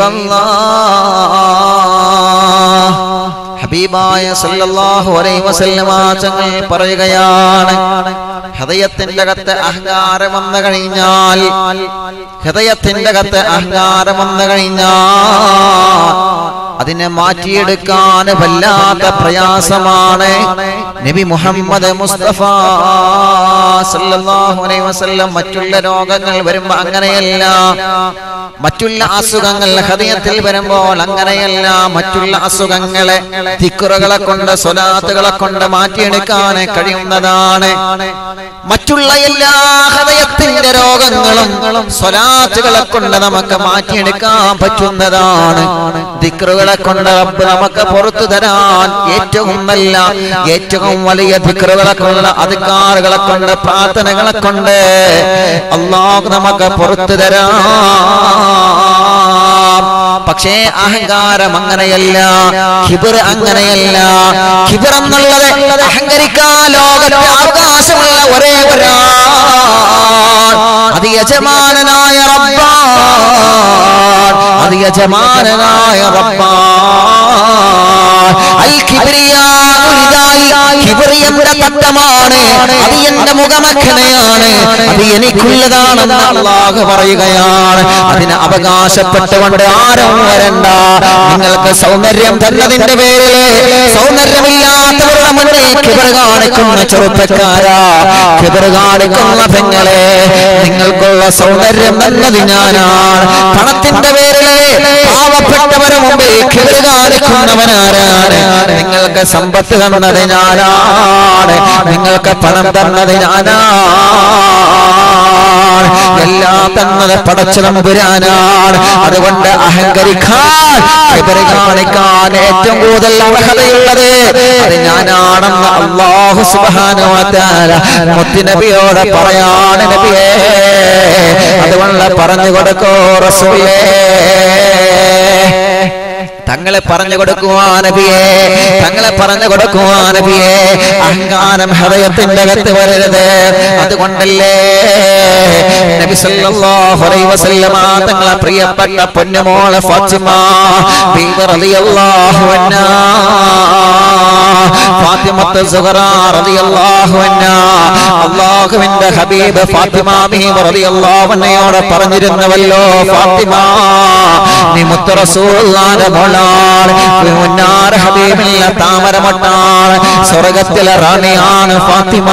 الله ഹബീബായ സല്ലല്ലാഹു അലൈഹി വസല്ലമ തങ്ങൾ പറയുകയാണ് ഹൃദയത്തിന്റെ അകത്ത് അഹങ്കാരം വന്നു കഴിഞ്ഞാൽ ഹൃദയത്തിന്റെ അകത്ത് അഹങ്കാരം വന്നു കഴിഞ്ഞാൽ അതിനെ മാറ്റിയെടുക്കാൻ വല്ലാത്ത പ്രയാസമാണ് നബി മുഹമ്മദ് മുസ്തഫ സല്ലല്ലാഹു അലൈഹി വസല്ലം മറ്റുള്ള രോഗങ്ങൾ വരുമ്പോ അങ്ങനെയല്ല മറ്റുള്ള അസുഖങ്ങൾ ഹൃദയത്തിൽ വരുമ്പോൾ അങ്ങനെയല്ല മറ്റുള്ള അസുഖങ്ങളെ തിക്കുറകളെ കൊണ്ട് സ്വലാത്തുകളെ കൊണ്ട് മാറ്റിയെടുക്കാൻ കഴിയുന്നതാണ് മറ്റുള്ള എല്ലാ ഹൃദയത്തിന്റെ രോഗങ്ങളും സ്വലാത്തുകളെ കൊണ്ട് നമുക്ക് മാറ്റിയെടുക്കാൻ പറ്റുന്നതാണ് ദിക്റുകളെ കൊണ്ട് റബ്ബ് നമുക്ക് പുറത്തു തരാൻ ഏറ്റവും നല്ല ഏറ്റവും വലിയ ദിക്റുകളെ കൊണ്ട് അധികാറുകളെ കൊണ്ട് പ്രാർത്ഥനകളെ കൊണ്ട് അള്ളാഹ് നമുക്ക് പുറത്തു തരാം പക്ഷേ അഹങ്കാരം അങ്ങനെയല്ല ഹിബർ അങ്ങനെയല്ല ഹിബർ എന്നുള്ളത് അഹങ്കരിക്കാൻ ലോകത്തെ അവകാശമുള്ള ഒരേ ഒരാൾ അത് യജമാനനായ റബ്ബാൻ അത് യജമാനനായ റബ്ബാൻ അൽ കിബ്രിയാഉ ലിദായി കിബ്രിയന്റെ തട്ടമാണ് അത് എന്റെ മുഖമക്കനെയാണ് അത് എനിക്കുള്ളതാണെന്ന് അള്ളാഹു പറയുകയാണ് അതിന് അവകാശപ്പെട്ടുകൊണ്ട് ആരും വരണ്ട നിങ്ങൾക്ക് സൗന്ദര്യം തന്നതിന്റെ പേരിൽ സൗന്ദര്യമില്ലാത്തവരുടെ മുന്നിൽ കിബർ കാണിക്കുന്ന ചെറുപ്പക്കാരാ കിബർ കാണിക്കുന്ന പെങ്ങളെ നിങ്ങൾക്കുള്ള സൗന്ദര്യം തന്നത് ഞാനാണ് പണത്തിന്റെ പേരില് പാവപ്പെട്ടവരെ മുമ്പിൽ കിബർ കാണിക്കുന്നവനാരാണ് നിങ്ങൾക്ക് സമ്പത്ത് തന്നത് ഞാനാണ് നിങ്ങൾക്ക് പണം തന്നത് ഞാനാണ് എല്ലാം തന്നത് പടച്ചു നമ്പുരാനാണ് അതുകൊണ്ട് അഹങ്കരിക്കാൻ കിബർ കാണിക്കാൻ ഏറ്റവും കൂടുതൽ അർഹതയുള്ളത് അത് ഞാനാണെന്ന് അള്ളാഹു സുബ്ഹാനഹു വ തആല മുത്തുനബിയോട് പറയാണ് നബിയേ അതുകൊണ്ട് പറഞ്ഞു കൊടുക്കോ റസൂലേ തങ്ങളെ പറഞ്ഞു കൊടുക്കുവാ നബിയേ തങ്ങളെ പറഞ്ഞു കൊടുക്കുവാ നബിയേ അഹങ്കാരം ഹൃദയത്തിന്റെ അകത്ത് വരരുത് അതുകൊണ്ടല്ലേ നബി സല്ലല്ലാഹു അലൈഹി വസല്ലമ തങ്ങളെ പ്രിയപ്പെട്ട പൊന്നുമോളെ ഫാത്തിമ ബീവി റളിയല്ലാഹു അൻഹാ ഫാത്തിമത്ത് സുഹറ റളിയല്ലാഹു അൻഹാ അല്ലാഹുവിന്റെ ഹബീബ് ഫാത്തിമ ബീവി റളിയല്ലാഹു അൻഹയോട് പറഞ്ഞിരുന്നുവല്ലോ ഫാത്തിമ നീ മുത്ത് റസൂലുള്ളാഹിന്റെ മോളാണ് മുന്നാർ ഹബീബില്ല താമരമൊട്ടാണ് സ്വർഗത്തിലെ റാണിയാണ് ഫാത്തിമ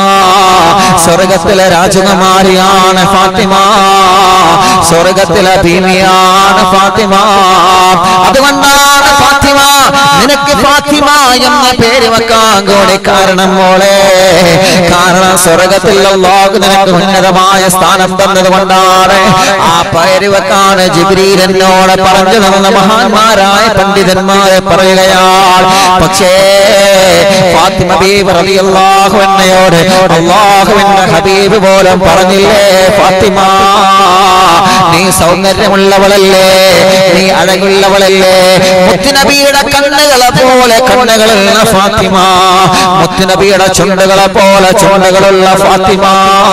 സ്വർഗത്തിലെ രാജകുമാരിയാണ് ഫാത്തിമ സ്വർഗത്തിലെ ഭീമിയാണ് ഫാത്തിമ അതുകൊണ്ടാണ് ഫാത്തിമ നിനക്ക് ഫാത്തിമ എന്ന പേര് വെക്കാൻ കൂടി കാരണം മോളെ കാരണം സ്വർഗത്തിൽ അല്ലാഹു നിനക്ക് ഉന്നതമായ സ്ഥാനം തന്നത് കൊണ്ടാണ് ആ പേര് വെക്കാൻ ജിബ്രീൽ എന്നോട് പറഞ്ഞു തന്ന മഹാന്മാരായ പണ്ഡിതന്മാരെ പറയുകയാണ് പക്ഷേ ഫാത്തിമ ബീബ് റളിയല്ലാഹു അൻഹയോട് അല്ലാഹുവിന്റെ ഹബീബ് പോലും പറഞ്ഞില്ലേ ഫാത്തിമ നീ സൗന്ദര്യമുള്ളവളല്ലേ നീ അഴകുള്ളവളല്ലേ മുത്തുനബിയുടെ കണ്ണുകളെ പോലെ കണ്ണുകളുള്ള ഫാത്തിമ മുത്തുനബിയുടെ ചുണ്ടുകളെ പോലെ ചുണ്ടുകളുള്ള ഫാത്തിമ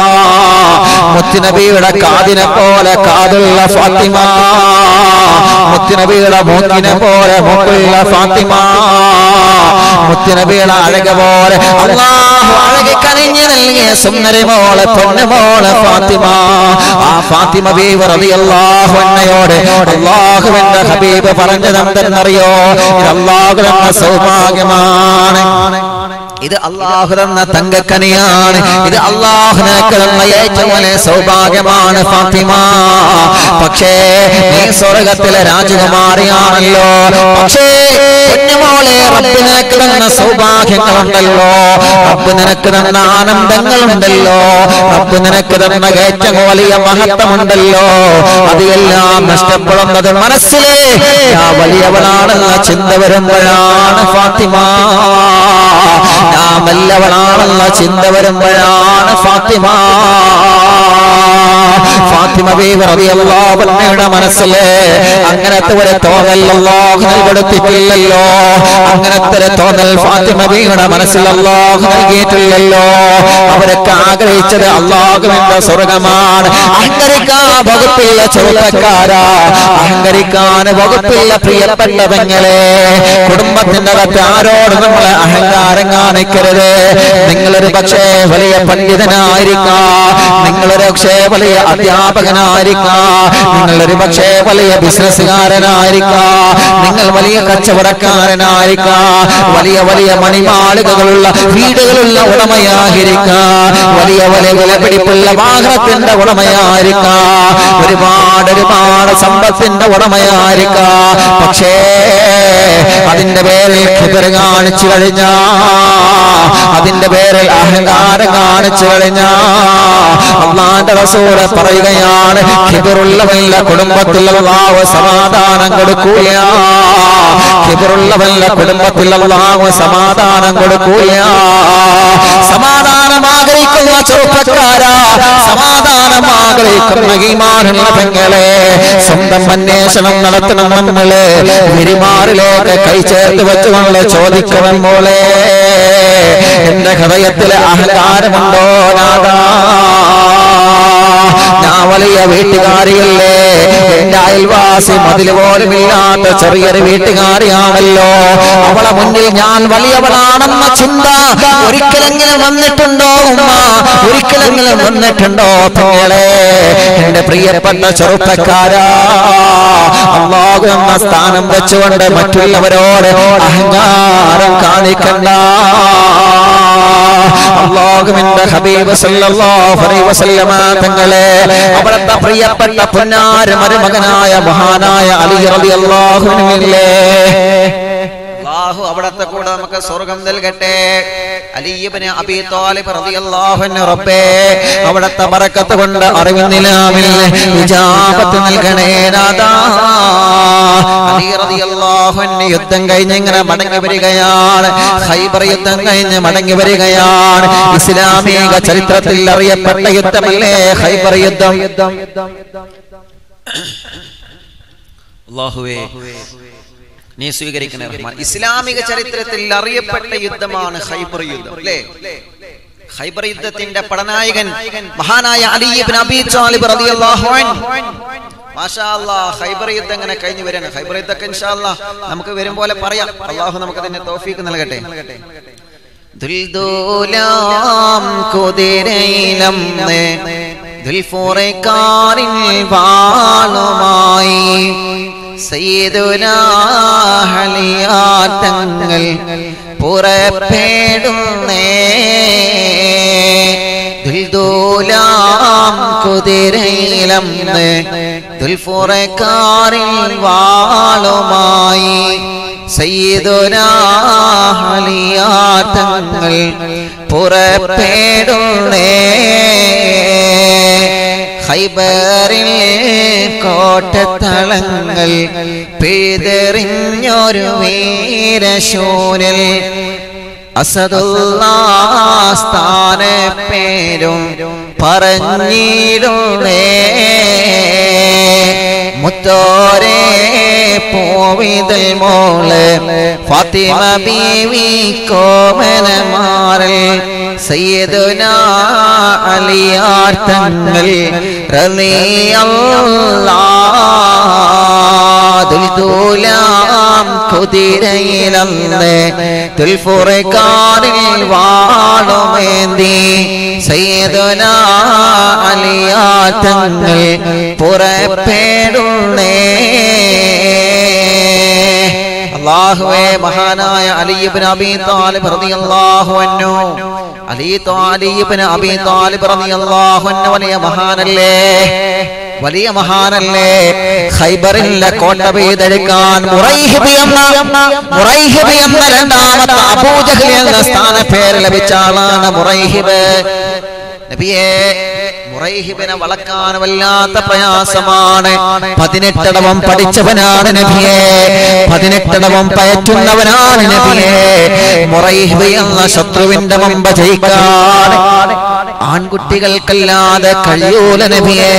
മുത്തുനബിയുടെ കാതിനെ പോലെ കാതുള്ള ഫാത്തിമ മുത്തുനബിയുടെ മൂക്കിനെ പോലെ മൂക്കുള്ള ഫാത്തിമ മുത്തുനബിയുടെ അഴക പോലെ അള്ളാഹു അഴകി കനിഞ്ഞു നൽകിയ സുന്ദരമോളെ പൊന്നുമോളെ ഫാത്തിമ ആ ഫാത്തിമ ബീവി റളിയല്ലാഹു അൻഹയോട് അള്ളാഹുവിന്റെ ഹബീബ് പറഞ്ഞതെന്തെന്നറിയോ ഇത് അള്ളാഹു എന്ന സൗഭാഗ്യമാണ് ഇത് അള്ളാഹു തന്ന തങ്കക്കനിയാണ് ഇത് അള്ളാഹു നിനക്ക് തന്ന ഏറ്റവും വലിയ സൗഭാഗ്യമാണ് ഫാത്തിമ പക്ഷേ നീ സ്വർഗത്തിലെ രാജകുമാരിയാണല്ലോ പക്ഷേ കുഞ്ഞുമോളെ റബ്ബ് നിനക്ക് തന്ന സൗഭാഗ്യങ്ങളുണ്ടല്ലോ റബ്ബ് നിനക്ക് തന്ന ആനന്ദങ്ങളുണ്ടല്ലോ റബ്ബ് നിനക്ക് തന്ന ഏറ്റവും വലിയ മഹത്വമുണ്ടല്ലോ അത് എല്ലാം നഷ്ടപ്പെടുന്നത് മനസ്സിലെ ഞാൻ വലിയവളാണെന്ന ചിന്ത വരുമ്പോഴാണ് ഫാത്തിമ ഞാൻ വല്ലവളാണെന്ന ചിന്ത വരുമ്പോഴാണ് ഫാത്തിമ ഫാത്തിമ ബീവി റളിയല്ലാഹു അൻഹയുടെ മനസ്സില് അങ്ങനത്തെ ഒരു തോന്നൽ അല്ലാഹു നൽകിയിട്ടില്ലല്ലോ അങ്ങനത്തെ ഒരു തോന്നൽ ഫാത്തിമ ബീവിയുടെ മനസ്സിൽ അല്ലാഹു നൽകിയിട്ടില്ലല്ലോ അവരൊക്കെ ആഗ്രഹിച്ചത് അള്ളാഹുവിന്റെ സ്വർഗമാണ് അഹങ്കരിക്കാൻ വകുപ്പില്ല ചെറുപ്പക്കാരാ അഹങ്കരിക്കാൻ വകുപ്പില്ല പ്രിയപ്പെട്ട പെങ്ങളെ കുടുംബത്തിന്റെ അകത്ത് ആരോട് നമ്മൾ അഹങ്കാരം കാണിക്കരുത് നിങ്ങളൊരു പക്ഷേ വലിയ പണ്ഡിതനായിരിക്കാം നിങ്ങളൊരു പക്ഷേ വലിയ അധ്യാപകനായിരിക്കാം നിങ്ങളൊരു പക്ഷേ വലിയ ബിസിനസ്സുകാരനായിരിക്കാം നിങ്ങൾ വലിയ കച്ചവടക്കാരനായിരിക്കാം വലിയ വലിയ മണിമാളികകളുള്ള വീടുകളുള്ള ഉടമയായിരിക്കാം വലിയ വലിയ വിലപിടിപ്പുള്ള വാഹനത്തിന്റെ ഉടമയായിരിക്കാം ഒരുപാട് ഒരുപാട് സമ്പത്തിന്റെ ഉടമയായിരിക്കാം പക്ഷേ അതിന്റെ പേരിൽ ഖിബർ കാണിച്ചു കഴിഞ്ഞാ അതിന്റെ പേരിൽ അഹങ്കാരം കാണിച്ചു കഴിഞ്ഞാ അള്ളാന്റെ റസൂല് പറയുകയാണ് ഖിബറുള്ളവല്ല കുടുംബത്തിലുള്ളവാവ് സമാധാനം കൊടുക്കൂല ഖിബറുള്ളവല്ല കുടുംബത്തിലുള്ളവാവ് സമാധാനം കൊടുക്കൂല സമാധാനം ആഗ്രഹിക്കുന്ന ചെറുപ്പക്കാരാ സമാധാനം ആഗ്രഹിക്കുന്ന ഈമാനുള്ള പെങ്ങളെ സ്വന്തം അന്വേഷണം നടത്തണം നമ്മള് വിരിമാറിലേക്ക് കൈ ചേർത്ത് വെച്ചുകൊണ്ട് ചോദിക്കണം പോലെ എന്റെ ഹൃദയത്തിലെ അഹങ്കാരമുണ്ടോ നാദാ ഞാൻ വലിയ വീട്ടുകാരിയല്ലേ എന്റെ അയൽവാസി മതിൽ പോലും ഇല്ലാത്ത ചെറിയൊരു വീട്ടുകാരിയാണല്ലോ അവളെ മുന്നിൽ ഞാൻ വലിയവളാണെന്ന ചിന്ത ഒരിക്കലെങ്കിലും വന്നിട്ടുണ്ടോ ഉമ്മ ഒരിക്കലെങ്കിലും വന്നിട്ടുണ്ടോ പെങ്ങളെ എന്റെ പ്രിയപ്പെട്ട ചെറുപ്പക്കാരാ അള്ളാഹു എന്ന സ്ഥാനം വെച്ചുകൊണ്ട് മറ്റുള്ളവരോട് അഹങ്കാരം കാണിക്കണ്ട അള്ളാഹുവിന്റെ ഹബീബ് സല്ലല്ലാഹു അലൈഹി വസല്ലമ തങ്ങളെ അവിടുത്തെ പ്രിയപ്പെട്ട പൊന്നാര മരുമകനായ മഹാനായ അലി റളിയല്ലാഹു അൻഹുവില്ലേ അള്ളാഹു അവിടത്തെ കൂടെ നമുക്ക് സ്വർഗം നൽകട്ടെ അലീബിന് അബി താലിബ് റളിയല്ലാഹു അൻഹു റബ്ബേ അവിടത്തെ ബറക്കത്ത് കൊണ്ട് അറിവിൻ നിലാവിൽ ഇജാബത്ത് നൽകണേ നാദാ അലി റളിയല്ലാഹു അൻഹു യുദ്ധം കഴിഞ്ഞ് ഇങ്ങനെ മടങ്ങി വരികയാണ് ഖൈബർ യുദ്ധം കഴിഞ്ഞ് മടങ്ങി വരികയാണ് ഇസ്ലാമിക ചരിത്രത്തിൽ അറിയപ്പെട്ട യുദ്ധമല്ലേ ഖൈബർ യുദ്ധം അള്ളാഹുവേ നീ സ്വീകരിക്കണേ റഹ്മാൻ ഇസ്ലാമിക ചരിത്രത്തിൽ അറിയപ്പെട്ട യുദ്ധമാണ് ഖൈബർ യുദ്ധം അല്ലേ ഖൈബർ യുദ്ധത്തിന്റെ പടനായകൻ മഹാനായ അലി ഇബ്നു അബീ താലിബ് റളിയല്ലാഹു അൻഹു മാഷാ അല്ലാഹ് ഖൈബർ യുദ്ധം ഇങ്ങനെ കഴിഞ്ഞു വരാണ് ഖൈബർ യുദ്ധമൊക്കെ ഇൻഷാ അല്ലാഹ് നമുക്ക് വരും പോലെ പറയാം അള്ളാഹു നമുക്ക് അതിന്റെ തൗഫീഖ് നൽകട്ടെ ദുൽദൂലാം കുതിരയിലം ദുൽഫുറൈക്കാരിൽ വാളുമായി സയ്യിദുനാഹലിയാത്തങ്ങൾ പുറപ്പെടുന്നേ ദുൽദൂലാം കുതിരയിലം ദുൽഫുറൈക്കാരിൽ വാളുമായി സയ്യിദുനാഹലിയാത്തങ്ങൾ പുറപ്പെടുന്നേ ഹൈബറിൽ കോട്ടത്തളങ്ങൾ പിതറിഞ്ഞൊരു വീരശൂരൽ അസദുല്ലാസ്ഥാന പേരും പറഞ്ഞിടുന്നേ മുത്തോരെ പോവിതൽ മോള് ഫാത്തിമ ബീവി കോമനമാറൽ സയ്യിദുന അലിയാർ തങ്ങൾ ദുൽദൂലാം കുതിരയിലന്ന് തുൽഫുറക്കാരിൽ വാളുമേന്തി സയ്യിദുന അലിയാർ തങ്ങൾ പുറപ്പെടുന്നേ അള്ളാഹുവേ മഹാനായ അലിയിബ്ൻ അബി താലിബ് റളിയല്ലാഹു അൻഹു അലി താലിബിന് അബി താലിബ് റളിയല്ലാഹു അൻഹു വലിയ മഹാനല്ലേ വലിയ മഹാനല്ലേ ഖൈബറിലെ കോട്ട പെയ്തെടുക്കാൻ മുറൈഹിബ് എന്ന മുറൈഹിബ് എന്ന രണ്ടാമത്തെ അബൂജഹൽ എന്ന സ്ഥാനപ്പേര് ലഭിച്ച ആളാണ് മുറൈഹിബ് നബിയേ മുറൈഹിബിനെ വളക്കാൻ വല്ലാത്ത പ്രയാസമാണ് പതിനെട്ടടവം പഠിച്ചവനാണ് നബിയെ പതിനെട്ടടവം പയറ്റുന്നവനാണ് നബിയെ മുറൈഹിബ് എന്ന ശത്രുവിന്റെ മുമ്പ് ജയിക്കാൻ ആൺകുട്ടികൾക്കല്ലാതെ കഴിയൂല നബിയേ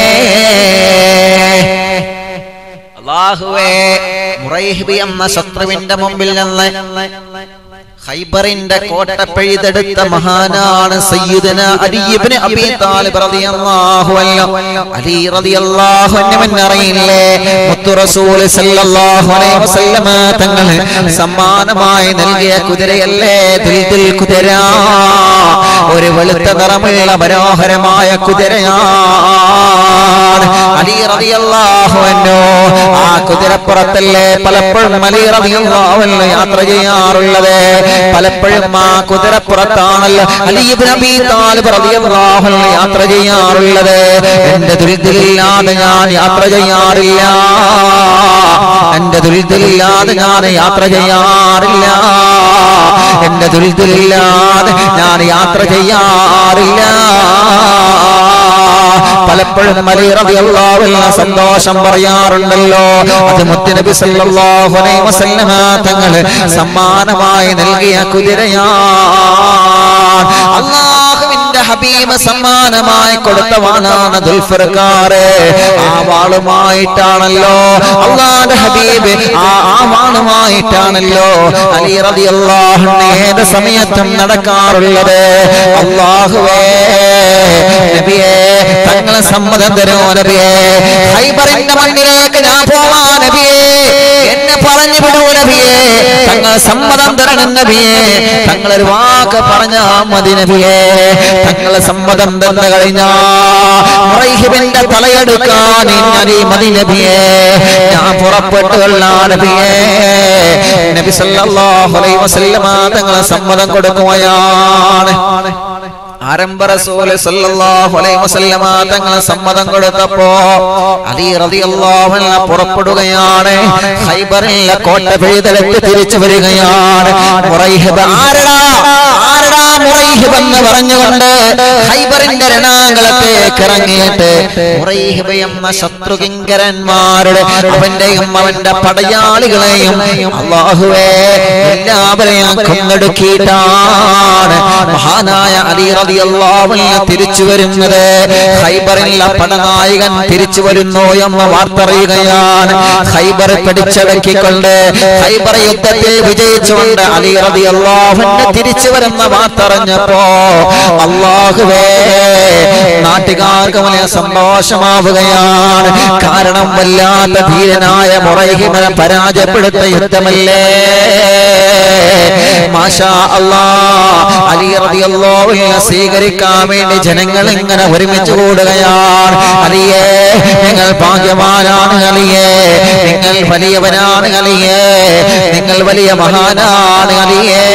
അള്ളാഹുവേ മുറൈഹിബി എന്ന ശത്രുവിന്റെ മുമ്പിൽ നിന്ന് ഖൈബറിന്റെ കോട്ട പെയ്തെടുത്ത മഹാനാണ് സയ്യിദന അലി ഇബ്നു അബീ താലിബ് റളിയല്ലാഹു അൻഹു അലി റളിയല്ലാഹു അൻഹു അറിയില്ലേ മുത്തു റസൂൽ സല്ലല്ലാഹു അലൈഹി വസല്ലമ തങ്ങൾ സമ്മാനമായി നൽകിയ കുതിരയല്ലേ ദിൽദിൽ കുതിര ഒരു വെളുത്ത നിറമുള്ള മനോഹരമായ കുതിരയാണ് അലി റളിയല്ലാഹു അൻഹു ആ കുതിരപ്പുറത്തല്ലേ പലപ്പോഴും അലി റളിയല്ലാഹു അൻഹു യാത്ര ചെയ്യാറുള്ളത് പലപ്പോഴും ആ കുതിരപ്പുറത്താണല്ലോ അലീബ് നബി താലിബ് റളിയല്ലാഹു അൻഹു യാത്ര ചെയ്യാറുള്ളത് എന്റെ ദുരിതമില്ലാതെ ഞാൻ യാത്ര ചെയ്യാറില്ല എന്റെ ദുരിതമില്ലാതെ ഞാൻ യാത്ര ചെയ്യാറില്ല എന്റെ ദുരിതമില്ലാതെ ഞാൻ യാത്ര ചെയ്യാറില്ല പലപ്പോഴും അലി റളിയല്ലാഹു അൻഹു സന്തോഷം പറയാറുണ്ടല്ലോ അത് മുത്തുനബി സല്ലല്ലാഹു അലൈഹി വസല്ലമ തങ്ങൾ സമ്മാനമായി നൽകിയ കുതിരയാണ് അള്ളാഹുവിന്റെ ഹബീബ് സമ്മാനമായി കൊടുത്തവാനാണ് ദുൽഫർക്കാറ് ആ വാളുമായിട്ടാണല്ലോ അള്ളാന്റെ ഹബീബ് ആ ആ വാളുമായിട്ടാണല്ലോ അലി റളിയല്ലാഹു അൻഹു ഏത് സമയത്തും നടക്കാറുള്ളത് അള്ളാഹുവേ നബിയേ തങ്ങളെ സമ്മതം തരോ നബിയേ ഹൈബറിന്റെ മണ്ണിലേക്ക് ഞാൻ പോവാ നബിയേ എന്നെ പറഞ്ഞു വിടൂ നബിയേ തങ്ങൾ സമ്മതം തരണം നബിയേ തങ്ങൾ ഒരു വാക്ക് പറഞ്ഞാ മതി നബിയേ തങ്ങളെ സമ്മതം തന്നു കഴിഞ്ഞാ മുറൈഹിബിന്റെ തലയെടുക്കാൻ ഇന്നലെ മതി നബിയേ ഞാൻ പുറപ്പെട്ടു കൊള്ളാ നബിയേ നബി സല്ലല്ലാഹു അലൈഹി വസല്ലമ തങ്ങളെ സമ്മതം കൊടുക്കുകയാണ് ആരംഭ റസൂല് സല്ലല്ലാഹു അലൈഹി വസല്ലമ തങ്ങളെ സമ്മതം കൊടുത്തപ്പോ അലി റളിയല്ലാഹു അൻഹു പുറപ്പെടുകയാണ് ഖൈബറിലെ കോട്ട പിഴുതെടുത്ത് തിരിച്ചു വരികയാണ് മുറൈഹിബ് ആരടാ ആരടാ മുറൈഹിബ് എന്ന് പറഞ്ഞുകൊണ്ട് ഖൈബറിന്റെ രണാങ്കളത്തേക്ക് ഇറങ്ങിയിട്ട് മുറൈഹിബ് എന്ന ശത്രുകിങ്കരന്മാരുടെ അവന്റെയും അവന്റെ പടയാളികളെയും അള്ളാഹുവേ എല്ലാവരെയും കൊന്നെടുക്കിയിട്ടാണ് മഹാനായ അലി റളിയല്ലാഹു അൻഹു തിരിച്ചു വരുന്നത് ഖൈബറിലെ പടനായകൻ തിരിച്ചു വരുന്നു എന്ന വാർത്ത അറിയുകയാണ് ഖൈബർ പിടിച്ചടക്കിക്കൊണ്ട് ഖൈബർ യുദ്ധത്തിൽ വിജയിച്ചുകൊണ്ട് അലി റളിയല്ലാഹു അൻഹു തിരിച്ചു വരുന്ന വാർത്ത അറിഞ്ഞപ്പോ അള്ളാഹുവേ നാട്ടുകാർക്ക് വലിയ സന്തോഷമാവുകയാണ് കാരണം വല്ലാത്ത ധീരനായ മുറഹിമനെ പരാജയപ്പെടുത്ത യുദ്ധമല്ലേ മാഷാ അല്ലാ അലി റളിയല്ലാഹു അൻഹു സ്വീകരിക്കാൻ വേണ്ടി ജനങ്ങൾ ഇങ്ങനെ ഒരുമിച്ച് കൂടുകയാണ് അലിയേ നിങ്ങൾ ഭാഗ്യവാനാണ് അലിയേ നിങ്ങൾ വലിയവനാണ് അലിയേ നിങ്ങൾ വലിയ മഹാനാണ് അലിയേ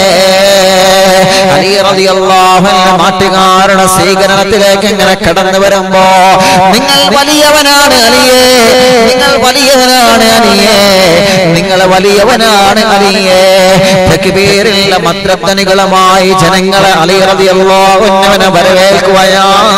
അലി റളിയല്ലാഹു അൻഹു നാട്ടുകാരുടെ സ്വീകരണത്തിലേക്ക് ഇങ്ങനെ കടന്നു വരുമ്പോ നിങ്ങൾ വലിയവനാണ് അലിയേ നിങ്ങൾ വലിയവനാണ് അലിയേ നിങ്ങൾ വലിയവനാണ് അലിയേ തക്ബീറില്ല മദ്രത്തനികളുമായി ജനങ്ങളെ അലി റളിയല്ലാഹു അൻഹുവിനെ വരവേൽക്കുകയാണ്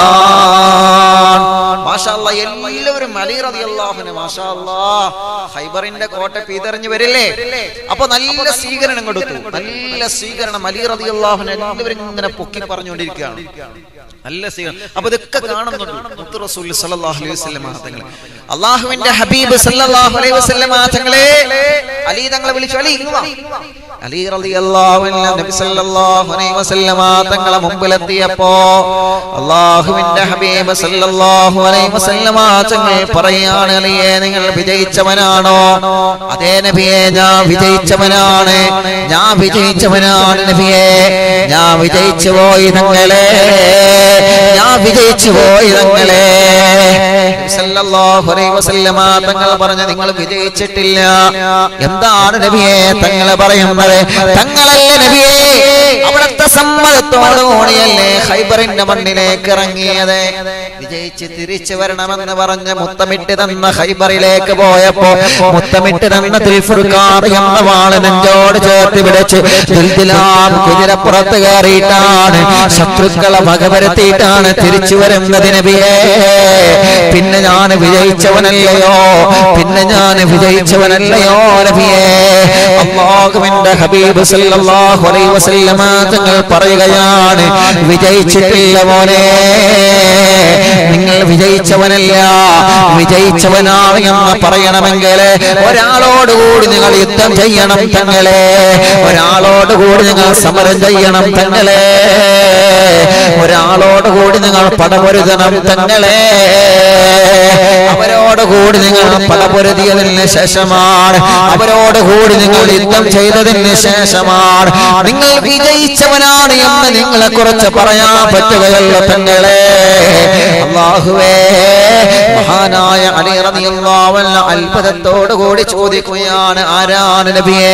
മാഷാ അല്ലാ, എല്ലാവരും അലി റളിയല്ലാഹുവിനെ മാഷാ അല്ലാ, ഹൈബറിന്റെ കോട്ട പീതറിഞ്ഞു വരില്ലേ അപ്പൊ നല്ല സ്വീകരണം കൊടുത്തു നല്ല സ്വീകരണം അലി റളിയല്ലാഹുവിനെ എല്ലാവരും ഇങ്ങനെ പൊക്കി പറഞ്ഞുകൊണ്ടിരിക്കുകയാണ് നല്ല സ്വീകരണം അപ്പൊ ഇതൊക്കെ കാണുന്നുണ്ട് മുത്ത് റസൂൽ സല്ലല്ലാഹു അലൈഹി വസല്ലം തങ്ങൾ അള്ളാഹുവിന്റെ ഹബീബ് സല്ലല്ലാഹു അലൈഹി വസല്ലം തങ്ങളെ അലി തങ്ങളെ വിളിച്ചു അലി ഇങ്ങ് വാ. അലി റളിയല്ലാഹു അൻഹു നബി സല്ലല്ലാഹു അലൈഹി വസല്ലം തങ്ങളെ മുമ്പിലെത്തിയപ്പോ അള്ളാഹുവിന്റെ ഹബീബ് സല്ലല്ലാഹു അലൈഹി വസല്ലം തങ്ങൾ പറയാണ് അലിയെ നിങ്ങൾ വിജയിച്ചവനാണോ അതേ നബിയെ ഞാൻ വിജയിച്ചവനാണ് ഞാൻ വിജയിച്ചവനാണ് നബിയെ ഞാൻ വിജയിച്ചു പോയി തങ്ങളെ ഞാൻ വിജയിച്ചു പോയി തങ്ങളെ സല്ലല്ലാഹു അലൈഹി വസല്ലമ തങ്ങൾ പറഞ്ഞ നിങ്ങൾ വിജയിച്ചിട്ടില്ല എന്താണ് നബിയെ തങ്ങൾ പറയുന്നത് തങ്ങളല്ലേ നബിയെ അവിടുത്തെ സമ്മതത്തോടുകൂടിയല്ലേ ഹൈബറിന്റെ മണ്ണിലേക്ക് ഇറങ്ങിയത് വിജയിച്ച് തിരിച്ചു വരണമെന്ന് പറഞ്ഞ് മുത്തമിട്ട് തന്ന ഹൈബറിലേക്ക് പോയപ്പോ മുത്തമിട്ട് തന്ന ദിൽഫുർഖാർ എന്ന വാള് നെഞ്ചോട് ചേർത്ത് പിടിച്ച് ദുൽദിലാം കുതിരപ്പുറത്ത് കയറിയിട്ടാണ് ശത്രുക്കളെ വകവരുത്തിയിട്ടാണ് തിരിച്ചു വരുന്നത് നബിയേ പിന്നെ ഞാൻ വിജയിച്ചവനല്ലയോ പിന്നെ ഞാൻ വിജയിച്ചവനല്ലയോ നബിയേ അള്ളാഹുവിന്റെ ഹബീബ് സല്ലല്ലാഹു അലൈഹി വസല്ലമ തങ്ങൾ തങ്ങൾ പറയുകയാണ് വിജയിച്ചിട്ടില്ല മോനെ നിങ്ങൾ വിജയിച്ചവനല്ല വിജയിച്ചവനാണ് എന്ന് പറയണമെങ്കിൽ ഒരാളോട് കൂടി നിങ്ങൾ യുദ്ധം ചെയ്യണം തങ്ങളെ ഒരാളോട് കൂടി നിങ്ങൾ സമരം ചെയ്യണം തങ്ങളെ ഒരാളോട് കൂടി നിങ്ങൾ പടപൊരുതണം തങ്ങളെ അവരോട് കൂടി നിങ്ങൾ പടപൊരുതിയതിന് ശേഷമാണ് അവരോട് കൂടി നിങ്ങൾ യുദ്ധം ചെയ്തതിന് ശേഷമാണ് നിങ്ങൾ വിജയിച്ചവനാണ് എന്ന് നിങ്ങളെ കുറിച്ച് പറയാൻ പറ്റുകയല്ല തങ്ങളെ അള്ളാഹുവേ മഹാനായ അലി റളിയല്ലാഹു അൻഹു അത്ഭുതത്തോടു കൂടി ചോദിക്കുകയാണ് ആരാണ് നബിയേ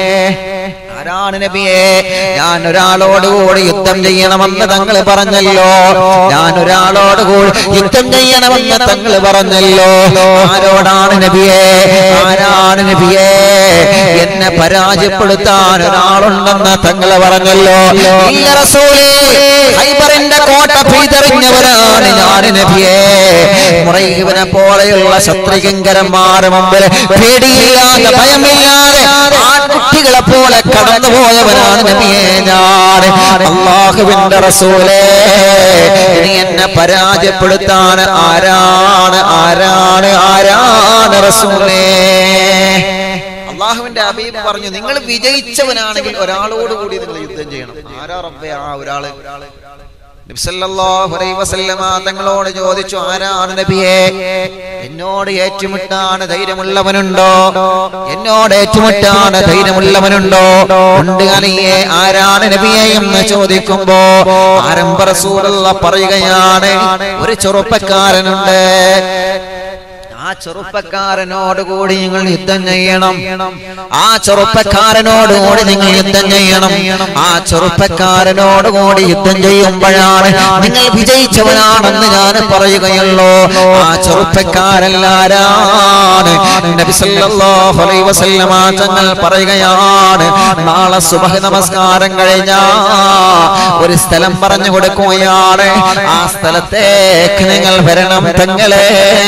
ആരാണ് നബിയെ ഞാൻ ഒരാളോട് കൂടി യുദ്ധം ചെയ്യണമെന്ന് തങ്ങൾ പറഞ്ഞല്ലോ ഞാൻ ഒരാളോട് കൂടി യുദ്ധം ചെയ്യണമെന്ന് തങ്ങൾ പറഞ്ഞല്ലോ ആരോടാണ് നബിയെ ആരാണ് നബിയെ എന്നെ പരാജയപ്പെടുത്താൻ ഒരാളുണ്ടെന്ന് തങ്ങൾ പറഞ്ഞല്ലോ ഇല്ല റസൂലേ ഹൈബറിന്റെ കോട്ട പീതറിഞ്ഞവരാണ് ഞാൻ നബിയെ മുറൈവനെ പോലെയുള്ള ശത്രുകിങ്കരന്മാരുടെ മുമ്പിൽ പേടിയില്ലാതെ ഭയമില്ലാതെ ആൺകുട്ടികളെ പോലെ കടന്നുപോയവനാണ് നബിയെ ഞാൻ അള്ളാഹുവിന്റെ റസൂലേ ഇനി എന്നെ പരാജയപ്പെടുത്താൻ ആരാണ് ആരാണ് ആരാണ് റസൂലേ അള്ളാഹുവിന്റെ അബീബ് പറഞ്ഞു നിങ്ങൾ വിജയിച്ചവനാണെങ്കിൽ ഒരാളോട് കൂടി നിങ്ങൾ യുദ്ധം ചെയ്യണം ആരാ റബ്ബേ ആ ഒരാള് നബി സല്ലല്ലാഹു അലൈഹി വസല്ലമ തങ്ങളോട് ചോദിച്ചു ആരാണ് നബിയെ എന്നോട് ഏറ്റുമുട്ടാണ് ധൈര്യമുള്ളവനുണ്ടോ എന്നോട് ഏറ്റുമുട്ടാണ് ധൈര്യമുള്ളവനുണ്ടോ ഉണ്ട് അലിയെ ആരാണ് നബിയെ എന്ന് ചോദിക്കുമ്പോ ആരംഭ റസൂലുള്ള പറയുകയാണ് ഒരു ചെറുപ്പക്കാരനുണ്ട് ആ ചെറുപ്പക്കാരനോട് കൂടി നിങ്ങൾ യുദ്ധം ചെയ്യണം ആ ചെറുപ്പക്കാരനോട് കൂടി നിങ്ങൾ യുദ്ധം ചെയ്യണം ആ ചെറുപ്പക്കാരനോട് കൂടി യുദ്ധം ചെയ്യുമ്പോഴാണ് നിങ്ങൾ വിജയിച്ചവനാണെന്ന് ഞാൻ പറയുകയുള്ളൂ ആ ചെറുപ്പക്കാരല്ലാരാണ് നബി സല്ലല്ലാഹു അലൈഹി വസല്ലമ തങ്ങൾ പറയുകയാണ് നാളെ സുബഹ നമസ്കാരം കഴിഞ്ഞാ ഒരു സ്ഥലം പറഞ്ഞു കൊടുക്കുകയാണ് ആ സ്ഥലത്തേക്ക് നിങ്ങൾ വരണം തങ്ങളെ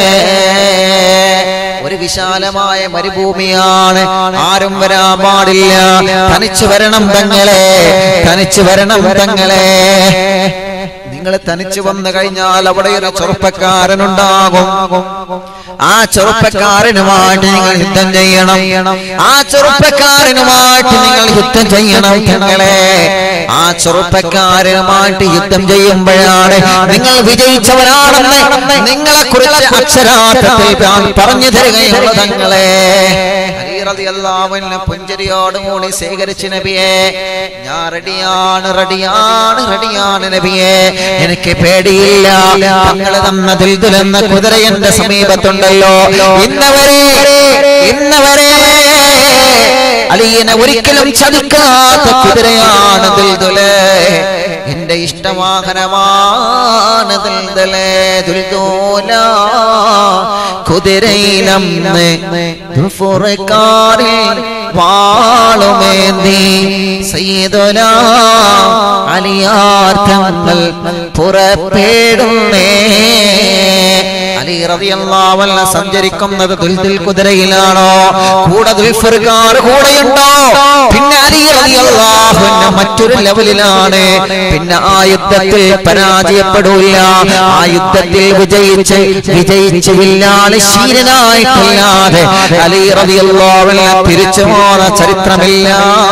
ഒരു വിശാലമായ മരുഭൂമിയാണ് ആരും വരാൻ പാടില്ല തനിച്ചു വരണം തങ്ങളെ തനിച്ചു വരണം തങ്ങളെ നിങ്ങൾ തനിച്ചു വന്നു കഴിഞ്ഞാൽ അവിടെ ഒരു ചെറുപ്പക്കാരനുണ്ടാകും ആ ചെറുപ്പക്കാരനുമായിട്ട് നിങ്ങൾ യുദ്ധം ചെയ്യണം ആ ചെറുപ്പക്കാരനുമായിട്ട് നിങ്ങൾ യുദ്ധം ചെയ്യണം തങ്ങളെ ആ ചെറുപ്പക്കാരനുമായിട്ട് യുദ്ധം ചെയ്യുമ്പോഴാണ് നിങ്ങൾ വിജയിച്ചവരാണെന്ന് നിങ്ങളെ കുറിച്ച് അക്ഷരാർത്ഥത്തിൽ ഞാൻ പറഞ്ഞു തരികയുള്ള തങ്ങളെ അലി റളിയല്ലാഹു അൻഹു പുഞ്ചിരിയോടുകൂടി സ്വീകരിച്ച് നബിയെ ഞാൻ റെഡിയാണ് റെഡിയാണ് റെഡിയാണ് നബിയെ എനിക്ക് പേടിയില്ല തങ്ങൾ തന്ന ദുൽദുലെന്ന കുതിര എന്റെ സമീപത്തുണ്ടല്ലോ ഇന്നവരെ ഇന്നവരെ അലിയനെ ഒരിക്കലും ചതിക്കാത്ത കുതിരയാണ് ദുൽദുലെ എന്റെ ഇഷ്ടവാഹനമാണ് ദുൽദുലെ ദുൽദൂല കുതിരയിലന്ന് ദുൽഫുറക്കാരിൽ വാളുമേന്തി സയ്യിദുന അലിയാർത്ഥങ്ങൾ പുറപ്പെടുന്നേ അലി റളിയല്ലാഹു അൻഹു സഞ്ചരിക്കുന്നത് ദുൽദുൽ കുതിരയിലാണോ കൂടെ ദുൽഫുർഖാർ കൂടെയുണ്ടോ പിന്നെ അലി റളിയല്ലാഹു അൻഹു മറ്റൊരു ലെവലിലാണ് പിന്നെ ആ യുദ്ധത്തിൽ പരാജയപ്പെടൂല ആ യുദ്ധത്തിൽ വിജയിച്ച് വിജയിച്ച് വില്ലാളി ശീലനായിട്ടല്ലാതെ അലി റളിയല്ലാഹു അൻഹു തിരിച്ചു പോന്ന ചരിത്രമില്ല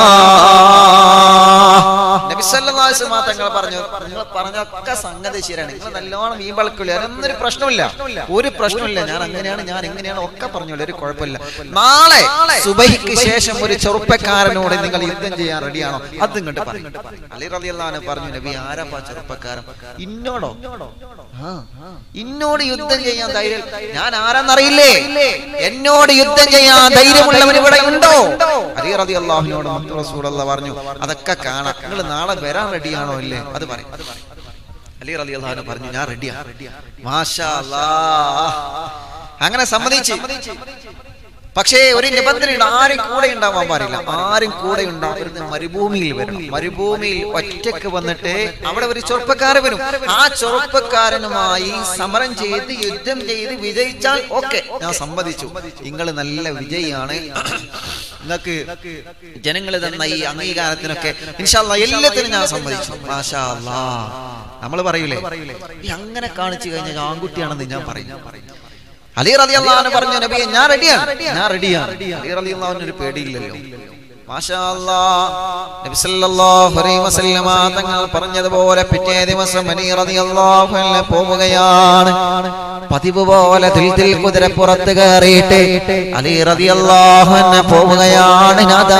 നബി സല്ലല്ലാഹു അലൈഹി വസല്ലം തങ്ങൾ പറഞ്ഞു നിങ്ങൾ പറഞ്ഞൊക്കെ സംഗതി ശരിയാണ് നിങ്ങൾ നല്ലോണം ഈ ബൾക്കില്ല അതൊന്നൊരു പ്രശ്നമില്ല ഒരു പ്രശ്നമില്ല ഞാൻ അങ്ങനെയാണ് ഞാൻ എങ്ങനെയാണ് ഒക്കെ പറഞ്ഞോളൂ ഒരു കുഴപ്പമില്ല നാളെ സുബഹിക്ക് ശേഷം ഒരു ചെറുപ്പക്കാരനോട് നിങ്ങൾ യുദ്ധം ചെയ്യാൻ റെഡിയാണോ അത് ഇങ്ങോട്ട് പറയും അലി റളിയല്ലാഹു അൻഹു പറഞ്ഞു നബി ആരാപ്പാ ചെറുപ്പക്കാരൻ ഇന്നോടോ ആ, ഇന്നോട് യുദ്ധം ചെയ്യാൻ ധൈര്യം ഞാൻ ആരാന്നറിയില്ലേ എന്നോട് യുദ്ധം ചെയ്യാൻ ധൈര്യമുള്ളവൻ ഇവിടെ ഉണ്ടോ അലി റളിയല്ലാഹുവിനോട് മുത്തു റസൂലുള്ള പറഞ്ഞു അതൊക്കെ കാണാം നിങ്ങൾ നാളെ വരാൻ റെഡിയാണോ ഇല്ലേ അത് പറയും അലി റളിയല്ലാഹു പറഞ്ഞു ഞാൻ റെഡിയാ മാഷാ അല്ലാഹ് അങ്ങനെ സമ്മതിച്ച് പക്ഷേ ഒരു നിബന്ധനയുണ്ട് ആരും കൂടെ ഉണ്ടാവാൻ പാടില്ല ആരും കൂടെ ഉണ്ടാവരുത് മരുഭൂമിയിൽ വരണം മരുഭൂമിയിൽ ഒറ്റക്ക് വന്നിട്ട് അവിടെ ഒരു ചെറുപ്പക്കാരൻ വരും ആ ചെറുപ്പക്കാരനുമായി സമരം ചെയ്ത് യുദ്ധം ചെയ്ത് വിജയിച്ചാൽ ഓക്കെ ഞാൻ സമ്മതിച്ചു നിങ്ങൾ നല്ല വിജയിയാണ് നിങ്ങൾക്ക് ജനങ്ങൾ തന്ന ഈ അംഗീകാരത്തിനൊക്കെ ഇൻഷാല്ല എല്ലാത്തിനും ഞാൻ സമ്മതിച്ചു മാഷാ അല്ലാ നമ്മൾ പറയൂലേ ഈ അങ്ങനെ കാണിച്ചു കഴിഞ്ഞാൽ ആൺകുട്ടിയാണെന്ന് ഞാൻ പറയും അലി റലി അള്ളഹാന് പറഞ്ഞു നബിയെ ഞാൻ റെഡിയാണ് ഞാൻ റെഡിയാണ് അലി റലി അള്ളഹാന് ഒരു പേടിയില്ലല്ലോ മാഷാ അല്ലാ. നബി സല്ലല്ലാഹു അലൈഹി വസല്ലമ തങ്ങൾ പറഞ്ഞതുപോലെ പിറ്റേ ദിവസം അലി റളിയല്ലാഹു അൻഹു പോവുകയാണ് പതിവ് പോലെ ദിൽദിൽ കുതിര പുറത്ത് കയറിയിട്ട് അലി റളിയല്ലാഹു അൻഹു പോവുകയാണ് നാദാ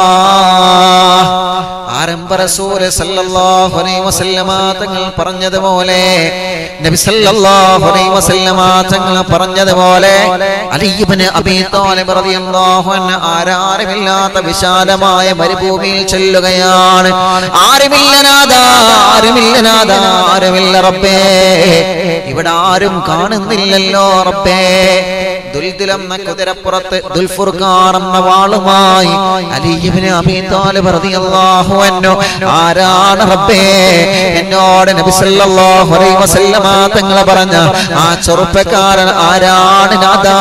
ആരംഭ റസൂല് സല്ലല്ലാഹു അലൈഹി വസല്ലമ തങ്ങൾ പറഞ്ഞതുപോലെ നബി സല്ലല്ലാഹു അലൈഹി വസല്ലമ തങ്ങൾ പറഞ്ഞതുപോലെ അലി ഇബ്നു അബീ താലിബ് റളിയല്ലാഹു അൻഹു ആരാരുമില്ലാത്ത വിശാലമായ മരുഭൂമിയിൽ ചെല്ലുകയാണ് ആരുമില്ല നാദാ ആരുമില്ല നാദാ ആരുമില്ല റബ്ബേ ഇവിടെ ആരും കാണുന്നില്ലല്ലോ റബ്ബേ ദുൽദുലെന്ന കുതിരപ്പുറത്ത് ദുൽഫുർഖാൻ എന്ന വാളുമായി അലിയിബ്നു അബീ താലിബ് റളിയല്ലാഹു അൻഹു ആരാണ് റബ്ബേ എന്നോട് നബി സല്ലല്ലാഹു അലൈഹി വസല്ലമ തങ്ങൾ പറഞ്ഞ ആ ചെറുപ്പക്കാരൻ ആരാണ് നാദാ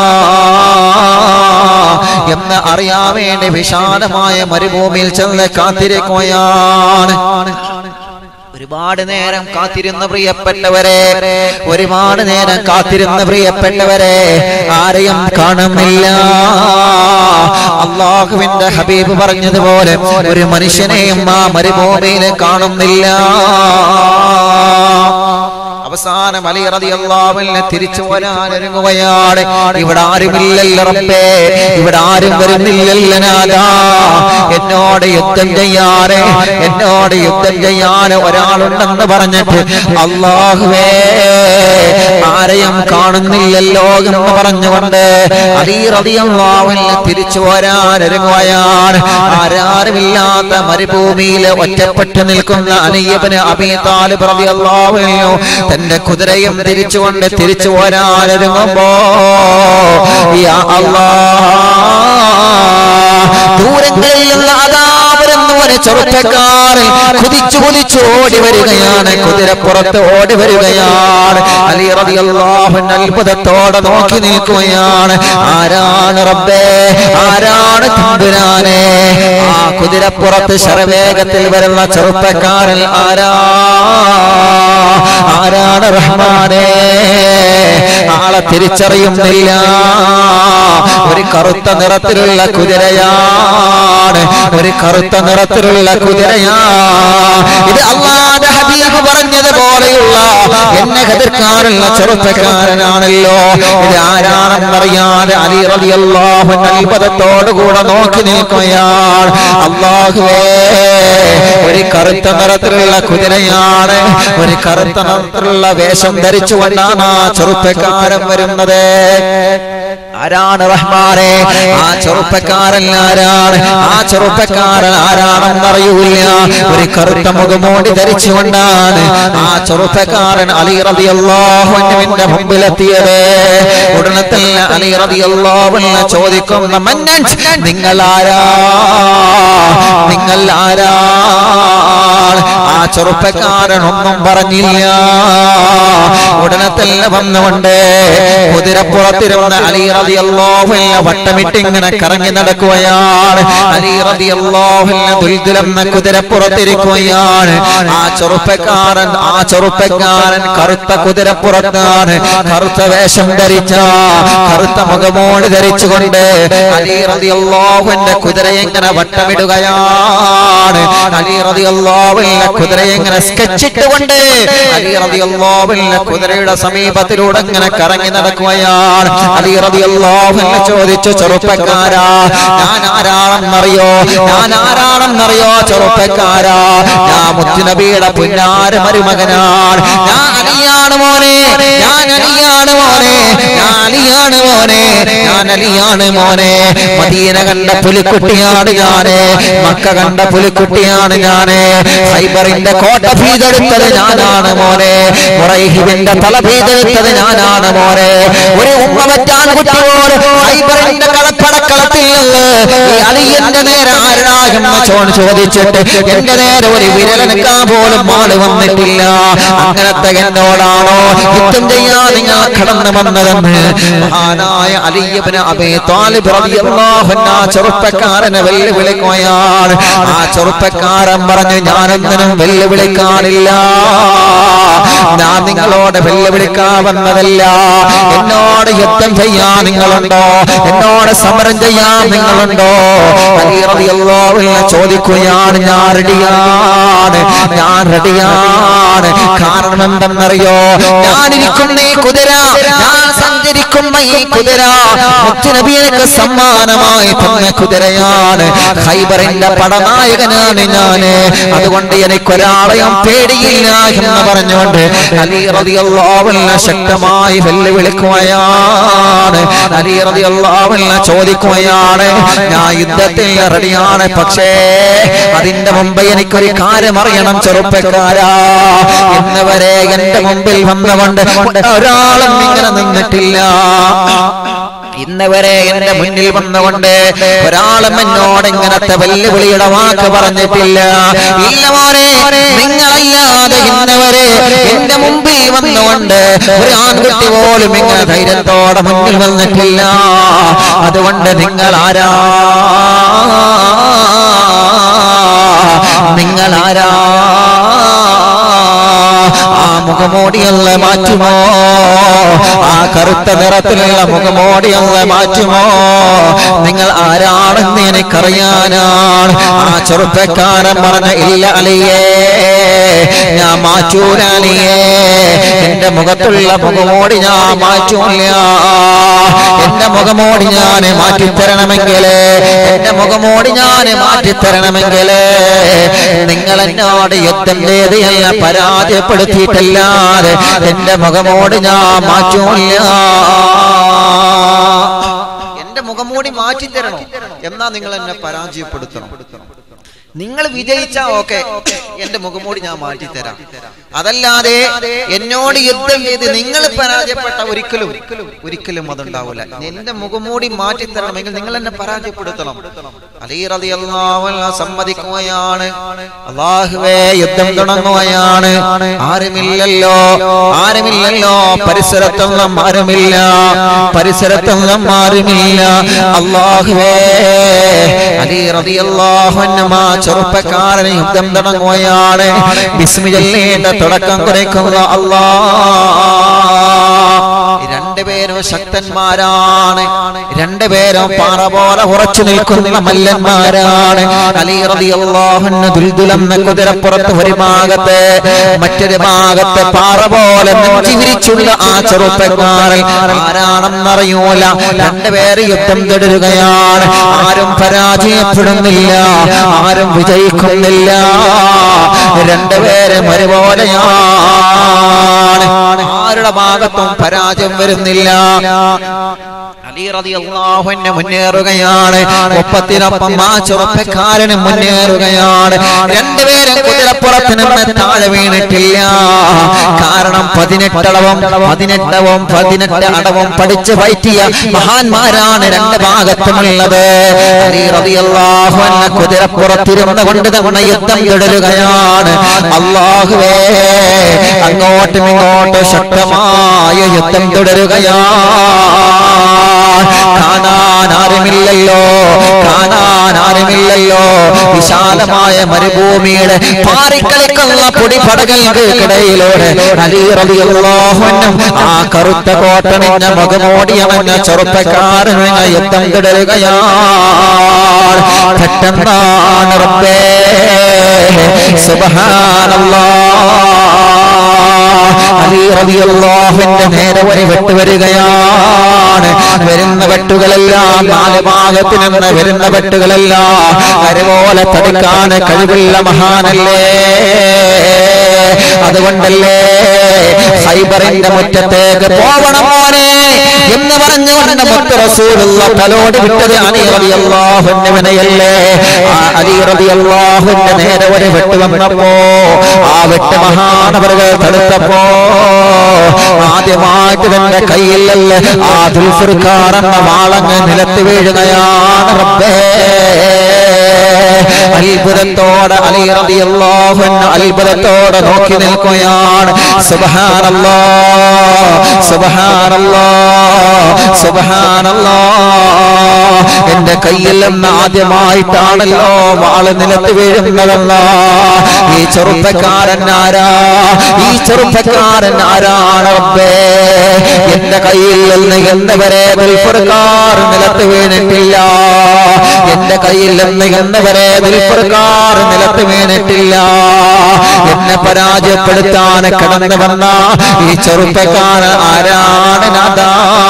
എന്ന് അറിയാൻ വേണ്ടി വിശാലമായ മരുഭൂമിയിൽ ചെന്ന് കാത്തിരിക്കുകയാണ് ഒരുപാട് നേരം കാത്തിരുന്ന പ്രിയപ്പെട്ടവരെ ഒരുപാട് നേരം കാത്തിരുന്ന പ്രിയപ്പെട്ടവരെ ആരെയും കാണുന്നില്ല അള്ളാഹുവിന്റെ ഹബീബ് പറഞ്ഞതുപോലെ ഒരു മനുഷ്യനെയും ആ മരുഭൂമിയിൽ കാണുന്നില്ല അവസാനം അലി റളിയല്ലാഹുവിനെ തിരിച്ചു വരാൻ ഒരുങ്ങുകയാണ് ഇവിടെ ആരുമില്ലല്ലോ റബ്ബേ ഇവിടെ ആരും വരുന്നില്ലല്ലോ നാഥാ എന്നോട് യുദ്ധം ചെയ്യാറ് എന്നോട് യുദ്ധം ചെയ്യാൻ ഒരാളുണ്ടെന്ന് പറഞ്ഞിട്ട് അള്ളാഹുവേ ആരെയും കാണുന്നില്ലല്ലോ എന്ന് പറഞ്ഞുകൊണ്ട് അലി റളിയല്ലാഹുവിനെ തിരിച്ചു വരാൻ ഒരുങ്ങുകയാണ് ആരാരുമില്ലാത്ത മരുഭൂമിയിൽ ഒറ്റപ്പെട്ടു നിൽക്കുന്ന അലിയബന് അബീ താലിബ് റളിയല്ലാഹു അൻഹു തന്റെ കുതിരയും തിരിച്ചുകൊണ്ട് തിരിച്ചു വരാനൊരുങ്ങുമ്പോ യാ അല്ലാഹ് ദൂരങ്ങളിൽ നിന്ന് അതാ വരുന്ന ഒരു ചെറുപ്പക്കാരൻ കുതിച്ചു കുതിച്ചു ഓടി വരികയാണ് കുതിരപ്പുറത്ത് ഓടി വരികയാണ് അലി റളിയല്ലാഹു അൻഹു അത്ഭുതത്തോടെ നോക്കി നിൽക്കുകയാണ് ആരാണ് റബ്ബേ ആരാണ് തമ്പുരാനെ ആ കുതിരപ്പുറത്ത് ശരവേഗത്തിൽ വരുന്ന ചെറുപ്പക്കാരൻ ആരാ ആരാണ് റഹ്മാനെ ആളെ തിരിച്ചറിയുന്നില്ല ഒരു കറുത്ത നിറത്തിലുള്ള കുതിരയാണ് ഒരു കറുത്ത നിറത്തിലുള്ള കുതിരയാ ഇത് അള്ളാന്റെ ഹബീബ് പറഞ്ഞതുപോലെയുള്ള എന്നെ എതിർക്കാനുള്ള ചെറുപ്പക്കാരനാണല്ലോ ഇത് ആരാണെന്നറിയാതെ അലി റളിയല്ലാഹു അൻഹു അത്ഭുതത്തോടുകൂടെ നോക്കി നിൽക്കുകയാണ് അള്ളാഹുവേ ഒരു കറുത്ത നിറത്തിലുള്ള കുതിരയാണ് ഒരു കറുത്ത നിറത്തിലുള്ള വേഷം ധരിച്ചുകൊണ്ടാണ് ആ ചെറുപ്പക്കാരൻ വരുന്നത് ആരാണ് റഹ്മാനെ ആ ചെറുപ്പക്കാരൻ ആരാണ് ആ ചെറുപ്പക്കാരൻ ആരാണെന്നറിയൂല ഒരു കറുത്ത മുഖമോടി ധരിച്ചുകൊണ്ടാണ് ആ ചെറുപ്പക്കാരൻ അലി റളിയല്ലാഹു അൻഹുവിന്റെ മുമ്പിലെത്തിയത് ഉടനെ തന്നെ അലി റളിയല്ലാഹു അൻഹു ചോദിക്കുന്ന മന്നൻ നിങ്ങൾ ആരാ നിങ്ങൾ ആരാ ആ ചെറുപ്പക്കാരൻ ഒന്നും പറഞ്ഞില്ല ഉടനെ തന്നെ വന്നുകൊണ്ട് കുതിരപ്പുറത്തിരുന്ന അലി റളിയല്ലാഹു അൻഹു വട്ടമിട്ട് ഇങ്ങനെ കറങ്ങി നടക്കുകയാണ് അലി റളിയല്ലാഹു അൻഹു ദുൽദുലെന്ന കുതിരപ്പുറത്തിരിക്കുകയാണ് ആ ചെറുപ്പക്കാരൻ ആ ചെറുപ്പക്കാരൻ കറുത്ത കുതിരപ്പുറത്താണ് കറുത്ത വേഷം ധരിച്ച കറുത്ത മുഖമോട് ധരിച്ചുകൊണ്ട് അലി റളിയല്ലാഹു അൻഹു കുതിരയെ ഇങ്ങനെ വട്ടമിടുകയാണ് അലി റളിയല്ലാഹു അൻഹു കുതിരയെ ഇങ്ങനെ സ്കെച്ചിട്ടുകൊണ്ട് അലി റളിയല്ലാഹു അൻഹു കുതിരയുടെ സമീപത്തിലൂടെ ഇങ്ങനെ കറങ്ങി നടക്കുകയാണ് അലി റളിയല്ലാഹു അൻഹു ചോദിച്ചു ചെറുപ്പക്കാരാ ഞാൻ ആരാണെന്നറിയോ ഞാൻ ആരാണെന്നറിയോ ചെറുപ്പക്കാരാ ഞാൻ മുത്തുനബിയുടെ പുന്നാര മരുമകനാണ് ഞാൻ അലിയാണ് മോനെ ഞാൻ അലിയാണ് മോനെ ഞാൻ അലിയാണ് മോനെ ഞാൻ അലിയാണ് മോനെ മദീന കണ്ട പുലിക്കുട്ടിയാണ് ഞാന് മക്ക കണ്ട പുലിക്കുട്ടിയാണ് ഞാന് ഹൈബറിന്റെ കോട്ട ഭീതെടുത്തത് ഞാനാണ് മോനെ മുറൈഹിബിന്റെ തല ഭീതെടുത്തത് ഞാനാണ് മോനെ ഒരു ഉമ്മ പറ്റാൻ കുട്ടിയോട് ഹൈബറിന്റെ കളപ്പടക്കളത്തിൽ നിന്ന് ഈ അലിയന്റെ നേരെ ആരാ എന്ന് ചോ- ചോദിച്ചിട്ട് എന്റെ നേരെ ഒരു വിരലനക്കാൻ പോലും ആള് വന്നിട്ടില്ല അങ്ങനത്തെ എന്നോടാണോ യുദ്ധം ചെയ്യാൻ നിങ്ങൾ കടന്നു വന്നതെന്ന് മഹാനായ അലിയബിന് അബേ താലിബ് റളിയല്ലാഹു അൻഹു ആ ചെറുപ്പക്കാരനെ വെല്ലുവിളിക്കുകയാണ് ആ ചെറുപ്പക്കാരൻ പറഞ്ഞു ഞാനൊന്നിനും വെല്ലുവിളിക്കാനില്ല ഞാൻ നിങ്ങളോട് വെല്ലുവിളിക്കാൻ വന്നതല്ല എന്നോട് യുദ്ധം ചെയ്യാൻ നിങ്ങളുണ്ടോ എന്നോട് സമരം ചെയ്യാൻ നിങ്ങളുണ്ടോ അലി റളിയല്ലാഹു അൻഹു ചോദിക്കുകയാണ് ഞാൻ റെഡിയാണ് ഞാൻ റെഡിയാണ് കാരണം എന്തെന്നറിയോ ഞാനിരിക്കുന്ന ഈ കുതിര ഞാൻ സഞ്ചരിക്കുന്ന ഈ കുതിര മുത്തുനബിയനക്ക് സമ്മാനമായി തന്ന കുതിരയാണ് ഖൈബറിന്റെ പടനായകനാണ് ഞാന് അതുകൊണ്ട് എനിക്കൊരാളെയും പേടിയില്ല എന്ന് പറഞ്ഞുകൊണ്ട് അലി റളിയല്ലാഹു അൻഹു ശക്തമായി വെല്ലുവിളിക്കുകയാണ് അലി റളിയല്ലാഹു അൻഹു ചോദിക്കുകയാണ് ഞാൻ യുദ്ധത്തിൽ റെഡിയാണ് പക്ഷേ അതിന്റെ മുമ്പ് എനിക്കൊരു കാര്യം അറിയണം ചെറുപ്പക്കാരാ ഇന്ന് വരെ എന്റെ മുമ്പിൽ വന്നുകൊണ്ട് ഒരാളും ഇങ്ങനെ നിന്നിട്ടില്ല ഇന്ന് വരെ എന്റെ മുന്നിൽ വന്നുകൊണ്ട് ഒരാളും എന്നോട് ഇങ്ങനത്തെ വെല്ലുവിളിയുടെ വാക്ക് പറഞ്ഞിട്ടില്ല ഇല്ല മോനെ നിങ്ങളല്ലാതെ ഇന്ന് വരെ എന്റെ മുമ്പിൽ വന്നുകൊണ്ട് ഒരു ആൺകുട്ടി പോലും ഇങ്ങനെ ധൈര്യത്തോടെ മുന്നിൽ വന്നിട്ടില്ല അതുകൊണ്ട് നിങ്ങൾ ആരാ നിങ്ങൾ ആരാ ആ മുഖമോടിയുള്ള മാറ്റുമോ ആ കറുത്ത നിറത്തിലുള്ള മുഖമോടിയുള്ള മാറ്റുമോ നിങ്ങൾ ആരാണെന്ന് എനിക്കറിയാനാണ് ആ ചെറുപ്പക്കാരൻ പറഞ്ഞ ഇല്ല അലിയേ ഞാൻ മാറ്റൂല അലിയേ എന്റെ മുഖത്തുള്ള മുഖമോടി ഞാൻ മാറ്റൂല എന്റെ മുഖമോടി ഞാൻ മാറ്റിത്തരണമെങ്കിൽ എന്റെ മുഖമോടി ഞാൻ മാറ്റിത്തരണമെങ്കിൽ നിങ്ങൾ എന്നോട് യുദ്ധം ചെയ്തല്ല പരാജയപ്പെടുത്തിയിട്ടല്ലാതെ എന്റെ മുഖമോട് ഞാൻ മാറ്റൂല്ല എന്റെ മുഖംമൂടി മാറ്റി തരണം എന്നാ നിങ്ങൾ എന്നെ പരാജയപ്പെടുത്തണം നിങ്ങൾ വിജയിച്ചാ ഓക്കെ എന്റെ മുഖംമൂടി ഞാൻ മാറ്റി തരാം അതല്ലാതെ എന്നോട് യുദ്ധം ചെയ്ത് നിങ്ങൾ പരാജയപ്പെട്ട ഒരിക്കലും ഒരിക്കലും അതുണ്ടാവില്ല എന്റെ മുഖംമൂടി മാറ്റി തരണമെങ്കിൽ നിങ്ങൾ എന്നെ പരാജയപ്പെടുത്തണം അലീ റളിയല്ലാഹു അൻഹു സമ്മതിക്കുകയാണ് അള്ളാഹുവേ യുദ്ധം തുടങ്ങുകയാണ് ആരുമില്ലല്ലോ ആരുമില്ലല്ലോ പരിസരത്തൊന്നും ആരുമില്ല പരിസരത്തൊന്നും ആരുമില്ല അള്ളാഹുവേ അലി റളിയല്ലാഹു അൻഹു ആ ചെറുപ്പക്കാരന് യുദ്ധം തുടങ്ങുകയാണ് ബിസ്മി ചൊല്ലിയിട്ട് തുടക്കം കുറിക്കുന്ന അല്ലാ രണ്ടുപേരും ശക്തന്മാരാണ് രണ്ടുപേരും പാറ പോലെ ഉറച്ചു നിൽക്കുന്ന മല്ലന്മാരാണ് അലി റളിയല്ലാഹു അൻഹു ദുൽദുലെന്ന കുതിരപ്പുറത്ത് ഒരു ഭാഗത്ത് മറ്റൊരു ഭാഗത്ത് പാറ പോലെ നെഞ്ചി വിരിച്ചുള്ള ആ ചെറുപ്പക്കാരൻ ആരാണെന്നറിയൂല രണ്ടുപേര് യുദ്ധം തുടരുകയാണ് ആരും പരാജയപ്പെടുന്നില്ല ആരും വിജയിക്കുന്നില്ല രണ്ടുപേരും ഒരുപോലെയാണ് ആരുടെ ഭാഗത്തും പരാജയം വരുന്നില്ല അലി റളിയല്ലാഹു അൻഹു മുന്നേറുകയാണ് ഒപ്പത്തിനൊപ്പം ആ ചെറുപ്പക്കാരനും മുന്നേറുകയാണ് രണ്ടുപേരും കുതിരപ്പുറത്ത് നിന്ന് താഴെ വീണിട്ടില്ല കാരണം പതിനെട്ടളവും പതിനെട്ടവും പതിനെട്ട് അടവും പഠിച്ച് പറ്റിയ മഹാന്മാരാണ് രണ്ട് ഭാഗത്തുമുള്ളത് അലി റളിയല്ലാഹു അൻഹു കുതിരപ്പുറത്തിരുന്ന് കൊണ്ട് തവണ യുദ്ധം തുടരുകയാണ് അള്ളാഹുവേ അങ്ങോട്ടും ഇങ്ങോട്ടും ശക്തമായ യുദ്ധം തുടരുകയാണ് കാണാൻ ആരുമില്ലല്ലോ കാണാൻ ആരുമില്ലല്ലോ വിശാലമായ മരുഭൂമിയുടെ പാറിക്കളിക്കുന്ന പൊടിപടകൾക്കിടയിലൂടെ അലി റളിയല്ലാഹു അൻഹു ആ കറുത്ത കോട്ടണിഞ്ഞ മുഖമോടിയവഞ്ഞ ചെറുപ്പക്കാരൻ യുദ്ധം തുടരുകയാണ് പെട്ടെന്നാണ് റബ്ബേ സുബ്ഹാനല്ലാഹ് അലി റളിയല്ലാഹുവിന്റെ നേരെ ഒരു വെട്ട് വരികയാണ് വരുന്ന വെട്ടുകളെല്ലാം നാല് ഭാഗത്ത് നിന്ന് വരുന്ന വെട്ടുകളെല്ലാം കരുപോലെ തടുക്കാൻ കഴിവുള്ള മഹാനല്ലേ അതുകൊണ്ടല്ലേ സൈബറിന്റെ മുറ്റത്തേക്ക് പോവണം മോനെ എന്ന് പറഞ്ഞുകൊണ്ട് മുത്ത് റസൂലുള്ള തലോട് വിട്ടത് അലി റളിയല്ലാഹുവിനെയല്ലേ ആ അലി റളിയല്ലാഹുവിന്റെ നേരെ ഒരു വെട്ട് വന്നപ്പോ ആ വെട്ട് മഹാനവറുകൾ തടുത്തപ്പോ ആദ്യമായിട്ട് തന്റെ കയ്യിലല്ലേ ആ ദുൽഫുർഖാർ എന്ന വാളങ്ങ് നിലത്ത് വീഴുകയാണ് റബ്ബേ അത്ഭുതത്തോടെ അലി റളിയല്ലാഹു അൻഹു അത്ഭുതത്തോടെ നോക്കി നിൽക്കുകയാണ് സുബ്ഹാനല്ലാ സുബ്ഹാനല്ലാ സുബ്ഹാനല്ലാ എന്റെ കയ്യിൽ നിന്ന് ആദ്യമായിട്ടാണല്ലോ വാള് നിലത്ത് വീഴുന്നതല്ല ഈ ചെറുപ്പക്കാരൻ ആരാ ഈ ചെറുപ്പക്കാരൻ ആരാണ് റബ്ബേ എന്റെ കയ്യിൽ നിന്ന് എന്നവരെ ദിൽഫുർക്കാർ നിലത്ത് വീണിട്ടില്ല എന്റെ കയ്യിൽ നിന്ന് എന്നവരെ ദിൽഫുർക്കാർ നിലത്ത് വീണിട്ടില്ല എന്നെ പരാജയപ്പെടുത്താൻ കടന്നു വന്ന ഈ ചെറുപ്പക്കാരൻ ആരാണ് നാദാ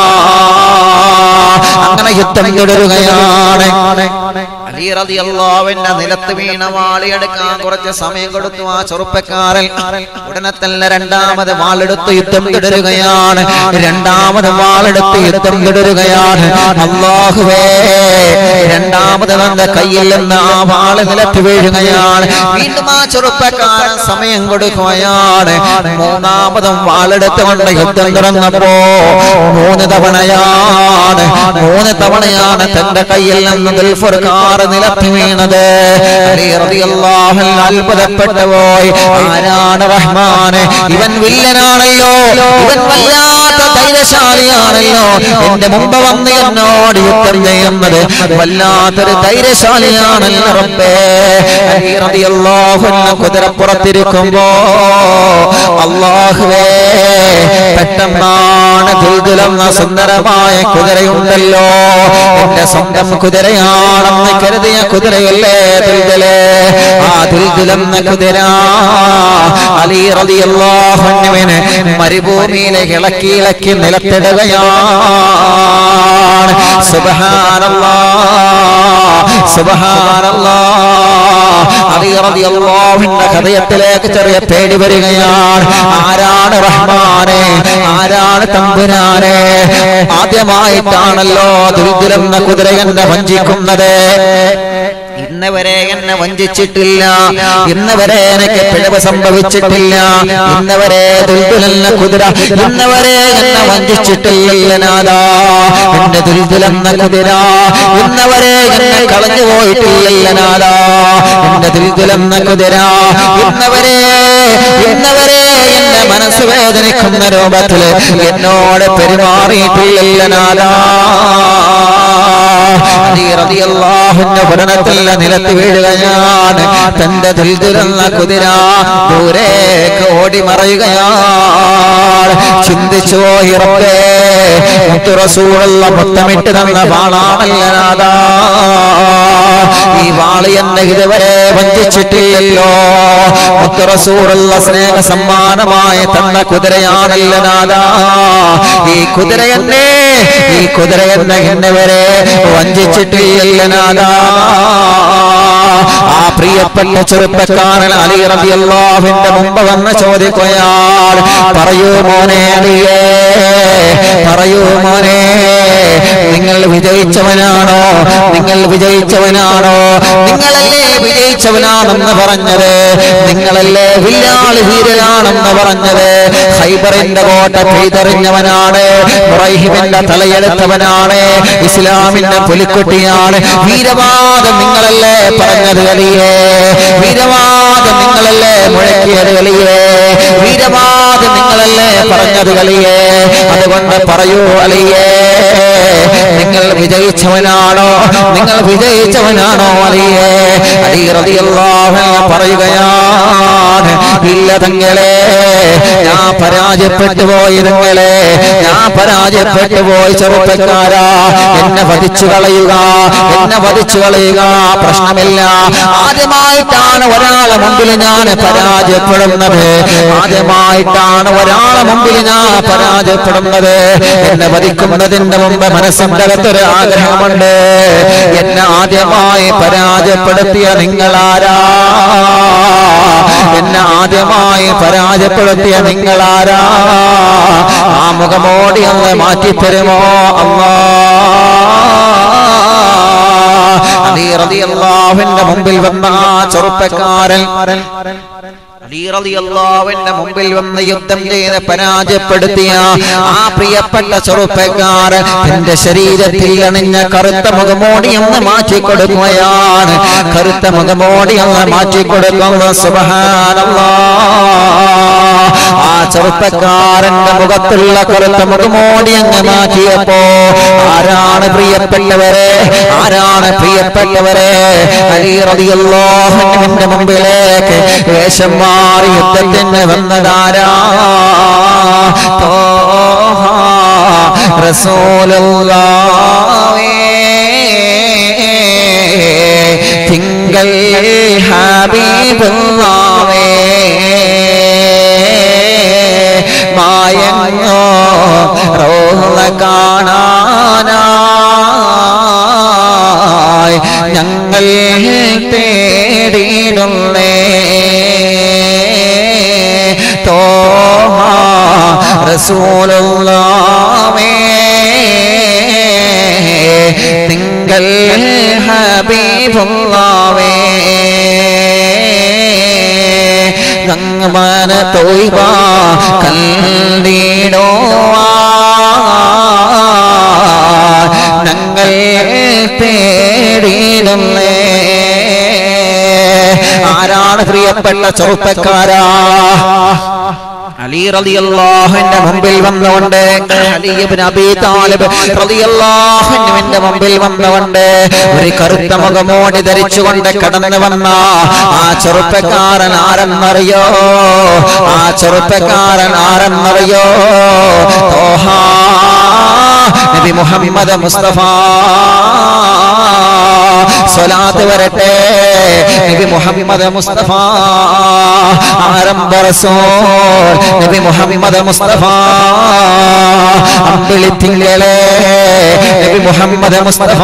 അങ്ങനെ യുദ്ധം തുടരുകയാണ് അലി റളിയല്ലാഹുവിന്റെ നിലത്ത് വീണ വാളിയെടുക്കാൻ കുറച്ച് സമയം കൊടുത്തു ആ ചെറുപ്പക്കാരൻ ഉടനെ തന്നെ രണ്ടാമത് വാളെടുത്ത് യുദ്ധം തുടരുകയാണ് രണ്ടാമത് വാളെടുത്ത് യുദ്ധം തുടരുകയാണ് അള്ളാഹുവേ രണ്ടാമത് തന്റെ കയ്യിൽ നിന്ന് ആ വാള് നിലത്ത് വീഴുകയാണ് വീണ്ടും ആ ചെറുപ്പക്കാരൻ സമയം കൊടുക്കുകയാണ് മൂന്നാമതും വാളെടുത്തുകൊണ്ട് യുദ്ധം തുടങ്ങപ്പോ മൂന്ന് തവണയാണ് മൂന്ന് തവണയാണ് തന്റെ കയ്യിൽ നിന്ന് ദിൽഫുർക്കാർ നിലത്ത് വീണത് അലി റളിയല്ലാഹു അൻഹു അത്ഭുതപ്പെട്ടു പോയി ആരാണ് റഹ്മാന് ഇവൻ വില്ലനാണല്ലോ ഇവൻ വല്ലാത്ത ധൈര്യശാലിയാണല്ലോ എന്റെ മുമ്പ് വന്ന് എന്നോട് യുദ്ധം ചെയ്യുന്നത് വല്ലാത്തൊരു ധൈര്യശാലിയാണല്ലോ റബ്ബേ അലി റളിയല്ലാഹു അൻഹു കുതിരപ്പുറത്തിരിക്കുമ്പോ അള്ളാഹുവേ പെട്ടെന്നാണ് ദുൽദുലെന്ന സുന്ദരമായ കുതിരയുണ്ടല്ലോ എന്റെ സ്വന്തം കുതിരയാണെന്ന് കരുതിയ കുതിരയല്ലേ ദുൽദുലെ ആ ദുൽദുലെന്ന കുതിര അലി റളിയല്ലാഹു അൻഹുവിനെ മരുഭൂമിയിലെ ഇളക്കി ഇളക്കി നിലത്തിടുകയാണ് സുബ്ഹാനല്ലാഹ് സുബ്ഹാനല്ലാഹ് അലി റളിയല്ലാഹുവിന്റെ ഹൃദയത്തിലേക്ക് ചെറിയ പേടി വരികയാണ് ആരാണ് റഹ്മാനെ ആരാണ് തമ്പുരാനെ ആദ്യമായിട്ടാണല്ലോ ദുരിദ്രെന്ന കുതിര എന്നെ വഞ്ചിക്കുന്നത് ഇന്ന് വരെ എന്നെ വഞ്ചിച്ചിട്ടില്ല ഇന്ന് വരെ എനിക്ക് പിഴവ് സംഭവിച്ചിട്ടില്ല ഇന്ന് വരെ ദുൽദുലെന്ന കുതിര ഇന്ന് വരെ എന്നെ വഞ്ചിച്ചിട്ടില്ല നാദാ എന്റെ ദുൽദുലെന്ന കുതിര ഇന്ന് വരെ എന്നെ കളഞ്ഞു പോയിട്ടില്ല നാദാ എന്റെ ദുൽദുലെന്ന കുതിര ഇന്ന് വരെ ഇന്ന് വരെ എന്നെ മനസ്സ് വേദനിക്കുന്ന രൂപത്തില് എന്നോട് പെരുമാറിയിട്ടില്ല നാദാ അലി റളിയല്ലാഹുവിന്റെ ഭരണത്തിൽ നിലത്ത് വീഴുകയാണ് തന്റെ ദുൽദുലെന്ന കുതിര ദൂരേക്ക് ഓടി മറയുകയാണ് ചിന്തിച്ചു പോയി റബ്ബേ മുത്തു റസൂലുള്ള മുത്തമിട്ട് തന്ന വാളാണല്ല നാദാ ഈ വാള് എന്നെ ഇതുവരെ വഞ്ചിച്ചിട്ടില്ലല്ലോ മുത്തു റസൂലുള്ള സ്നേഹ സമ്മാനമായി തന്ന കുതിരയാണല്ല നാദാ ഈ കുതിര എന്നെ ഈ കുതിര എന്നെ എന്നെ വരെ വഞ്ചിച്ചിട്ടില്ല നാദാ ആ പ്രിയപ്പെട്ട ചെറുപ്പക്കാരൻ അലി റളിയല്ലാഹുവിന്റെ മുമ്പ് വന്ന് ചോദിക്കുകയാണ് പറയൂ മോനെ അലിയേ പറയൂ മോനെ നിങ്ങൾ വിജയിച്ചവനാണോ നിങ്ങൾ വിജയിച്ചവനാണോ നിങ്ങളല്ലേ വിജയിച്ചവനാണെന്ന് പറഞ്ഞത് നിങ്ങളല്ലേ വില്ലാളി വീരനാണെന്ന് പറഞ്ഞത് ഹൈബറിന്റെ കോട്ട പെയ്തെറിഞ്ഞവനാണ് മുറൈഹിമിന്റെ തലയെടുത്തവനാണ് ഇസ്ലാമിന്റെ പുലിക്കുട്ടിയാണ് വീരവാദം നിങ്ങളല്ലേ പറഞ്ഞത് കളിയേ വീരവാദം നിങ്ങളല്ലേ മുഴക്കിയത് കളിയേ വീരവാദം നിങ്ങളല്ലേ പറഞ്ഞത് കളിയേ അതുകൊണ്ട് പറയൂ അലിയേ നിങ്ങൾ വിജയിച്ചവനാണോ നിങ്ങൾ വിജയിച്ചവനാണോ അലിയേ അലി റളിയല്ലാഹു അൻഹു പറയുകയാണ് ഇല്ല തങ്ങളെ ഞാൻ പരാജയപ്പെട്ടു പോയി തങ്ങളെ ഞാൻ പരാജയപ്പെട്ടു പോയി ചെറുപ്പക്കാരാ എന്നെ വധിച്ചു കളയുക എന്നെ വധിച്ചു കളയുക പ്രശ്നമില്ല ആദ്യമായിട്ടാണ് ഒരാളെ മുമ്പിൽ ഞാൻ പരാജയപ്പെടുന്നത് ആദ്യമായിട്ടാണ് ഒരാളെ മുമ്പിൽ ഞാൻ പരാജയപ്പെടുന്നത് എന്നെ വധിക്കുന്നതിന്റെ മുമ്പ് മനസ്സിന്റെ അകത്തൊരു ആഗ്രഹമുണ്ട് എന്നെ ആദ്യമായി പരാജയപ്പെടുത്തിയ നിങ്ങളാരാ എന്നെ ആദ്യമായി പരാജയപ്പെടുത്തിയ നിങ്ങളാരാ ആ മുഖമോടി ഒന്ന് മാറ്റിത്തരുമോ അല്ലാ അലി റളിയല്ലാഹുവിന്റെ മുമ്പിൽ വന്ന ആ ചെറുപ്പക്കാരൻ അലീറലിയല്ലാവിന്റെ മുമ്പിൽ വന്ന് യുദ്ധം ചെയ്ത് പരാജയപ്പെടുത്തിയ ആ പ്രിയപ്പെട്ട ചെറുപ്പക്കാരൻ തന്റെ ശരീരത്തിൽ അണിഞ്ഞ കറുത്ത മുഖമോടി ഒന്ന് മാറ്റി കൊടുക്കുകയാണ് കറുത്ത മുഖമോടി ഒന്ന് മാറ്റി കൊടുക്കുന്നു സുബഹാനല്ലാ ആ ചെറുപ്പക്കാരന്റെ മുഖത്തുള്ള കറുത്ത മുഖമോടി അങ്ങ് മാറ്റിയപ്പോ ആരാണ് പ്രിയപ്പെട്ടവരെ ആരാണ് പ്രിയപ്പെട്ടവരെ അലി റളിയല്ലാഹുവിന്റെ മുമ്പിലേക്ക് വേഷം മാറി യുദ്ധത്തിന് വന്നതാരാ തോഹ റസൂലുള്ളാഹേ തിങ്കൾ ഹബീബുള്ളാഹേ മായങ്ങോ റോള കാണാനായി ഞങ്ങൾ തേടിയിടുന്നേ തോഹ റസൂലുള്ളാഹേ തിങ്കൾ ഹബീബുള്ളാഹേ ഗംഗമന തോയ്വ കല്ലിടോ ഞങ്ങൾ തേടിയിടുന്നേ ആരാണ് പ്രിയപ്പെട്ട ചെറുപ്പക്കാരാ അലി റളിയല്ലാഹുവിന്റെ മുമ്പിൽ വന്നുകൊണ്ട് അലി ഇബ്നു അബീ താലിബ് റളിയല്ലാഹുവിന്റെ മുമ്പിൽ വന്നുകൊണ്ട് ഒരു കറുത്ത മുഖമോടി ധരിച്ചുകൊണ്ട് കടന്നു വന്ന ആ ചെറുപ്പക്കാരൻ ആരെന്നറിയോ ആ ചെറുപ്പക്കാരൻ ആരെന്നറിയോ തോഹ നബി മുഹമ്മദ് മുസ്തഫ സ്വലാത്ത് വരട്ടെ നബി മുഹമ്മദ് മുസ്തഫ ആരംഭ റസൂൽ നബി മുഹമ്മദ് മുസ്തഫ അമ്പിളി തിങ്കളെ നബി മുഹമ്മദ് മുസ്തഫ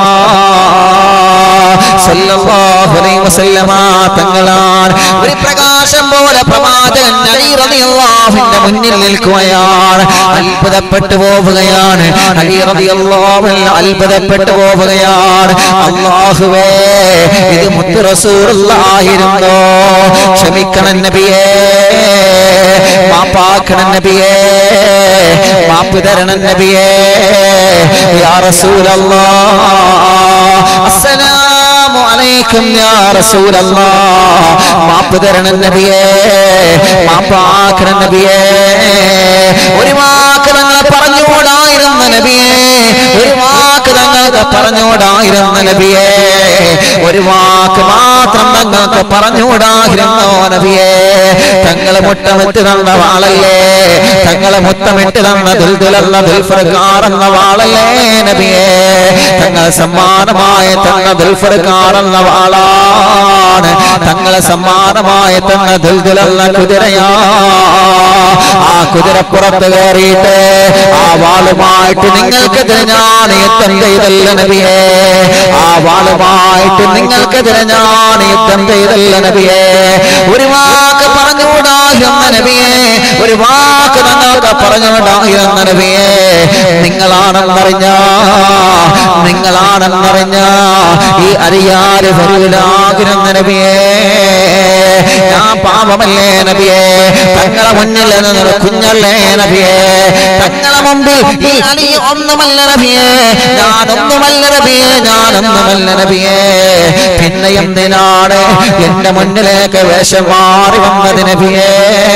സല്ലല്ലാഹു അലൈഹി വസല്ലമ തങ്ങളാണ് ഒരു പ്രകാശം പോലെ പ്രവാചകൻ അലി റളിയല്ലാഹുവിന്റെ മുന്നിൽ നിൽക്കുകയാണ് അത്ഭുതപ്പെട്ടു പോവുകയാണ് അലി റളിയല്ലാഹു അൻഹു അത്ഭുതപ്പെട്ടു പോവുകയാണ് അല്ലാഹുവേ ഇത് മുത്ത് റസൂലുള്ളാഹിരുന്നോ ക്ഷമിക്കണം നബിയേ മാപ്പാക്കണം നബിയേ മാപ്പ് തരണം നബിയേ യാ റസൂലല്ലാഹ് അസ്സലാമു അലൈക്കും യാ റസൂലല്ലാഹ് മാപ്പ് തരണം നബിയേ മാപ്പാക്കണം നബിയേ ഒരു വാക്ക് തങ്ങളെ പറഞ്ഞുകൂടായിരുന്ന നബിയേ ഒരു വാക്ക് തങ്ങൾക്ക് പറഞ്ഞുകൂടായിരുന്ന നബിയേ ഒരു വാക്ക് മാത്രം തങ്ങൾക്ക് പറഞ്ഞുകൂടായിരുന്നോ നബിയേ തങ്ങളെ മുട്ടമിട്ട് തന്ന വാളല്ലേ തങ്ങളെ മുത്തമിട്ട് തന്ന ദുൽദുലല്ല ദുൽഫർക്കാർ എന്ന വാളല്ലേ നബിയേ തങ്ങളെ സമ്മാനമായി തന്ന ദുൽഫർക്കാർ എന്ന വാളാണ് തങ്ങളെ സമ്മാനമായി തന്ന ദുൽദുലല്ല കുതിരയാ ആ കുതിരപ്പുറത്ത് കയറിയിട്ട് ആ വാളുമായിട്ട് നിങ്ങൾക്കെതിരെ ഞാൻ യുദ്ധം ചെയ്തല്ല നബിയേ ആ വാളുമായിട്ട് നിങ്ങൾക്കെതിരെ ഞാൻ യുദ്ധം ചെയ്തല്ല നബിയേ ഒരു വാക്ക് പറഞ്ഞുകൂടായിരുന്ന നബിയേ ഒരു വാക്ക് നിങ്ങൾക്ക് പറഞ്ഞുകൂടായിരുന്ന നബിയേ നിങ്ങളാണെന്നറിഞ്ഞ നിങ്ങളാണെന്നറിഞ്ഞ ഈ അറിയാതെ വരൂലാകിരുന്ന നബിയേ ഞാൻ പാപമല്ലേ നബിയേ തങ്ങളെ മുന്നിൽ നിന്ന് കുഞ്ഞല്ലേ നബിയേ തങ്ങളെ മുമ്പിൽ ഈ അലി ഒന്നുമല്ല നബിയേ ഞാനൊന്നുമല്ല നബിയേ ഞാനൊന്നുമല്ല നബിയേ പിന്നെ എന്തിനാണ് എന്റെ മുന്നിലേക്ക് വേഷം മാറി വന്നത് നബിയേ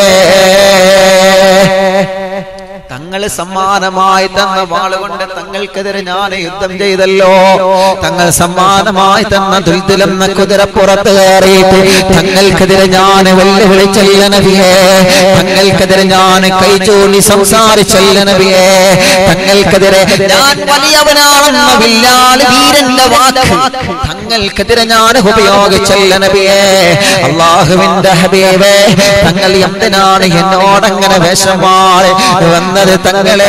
തങ്ങൾ സമ്മാനമായി തന്ന വാളുകൊണ്ട് തങ്ങൾക്കെതിരെ ഞാൻ യുദ്ധം ചെയ്തല്ലോ തങ്ങൾ സമ്മാനമായി തന്ന ദുൽദിലെന്ന കുതിരപ്പുറത്ത് കയറിയിട്ട് തങ്ങൾക്കെതിരെ ഞാൻ വെല്ലുവിളിച്ചല്ല നബിയേ തങ്ങൾക്കെതിരെ ഞാൻ കൈ ചൂണ്ടി സംസാരിച്ചല്ല നബിയേ തങ്ങൾക്കെതിരെ ഞാൻ വലിയവനാണെന്ന വില്ലാളി വീരന്റെ വാക്ക് തങ്ങൾക്കെതിരെ ഞാൻ ഉപയോഗിച്ചല്ല നബിയേ അള്ളാഹുവിന്റെ ഹബീബേ തങ്ങൾ എന്തിനാണ് എന്നോടങ്ങനെ വേഷം മാറി വന്നത് വന്നത് തങ്ങളെ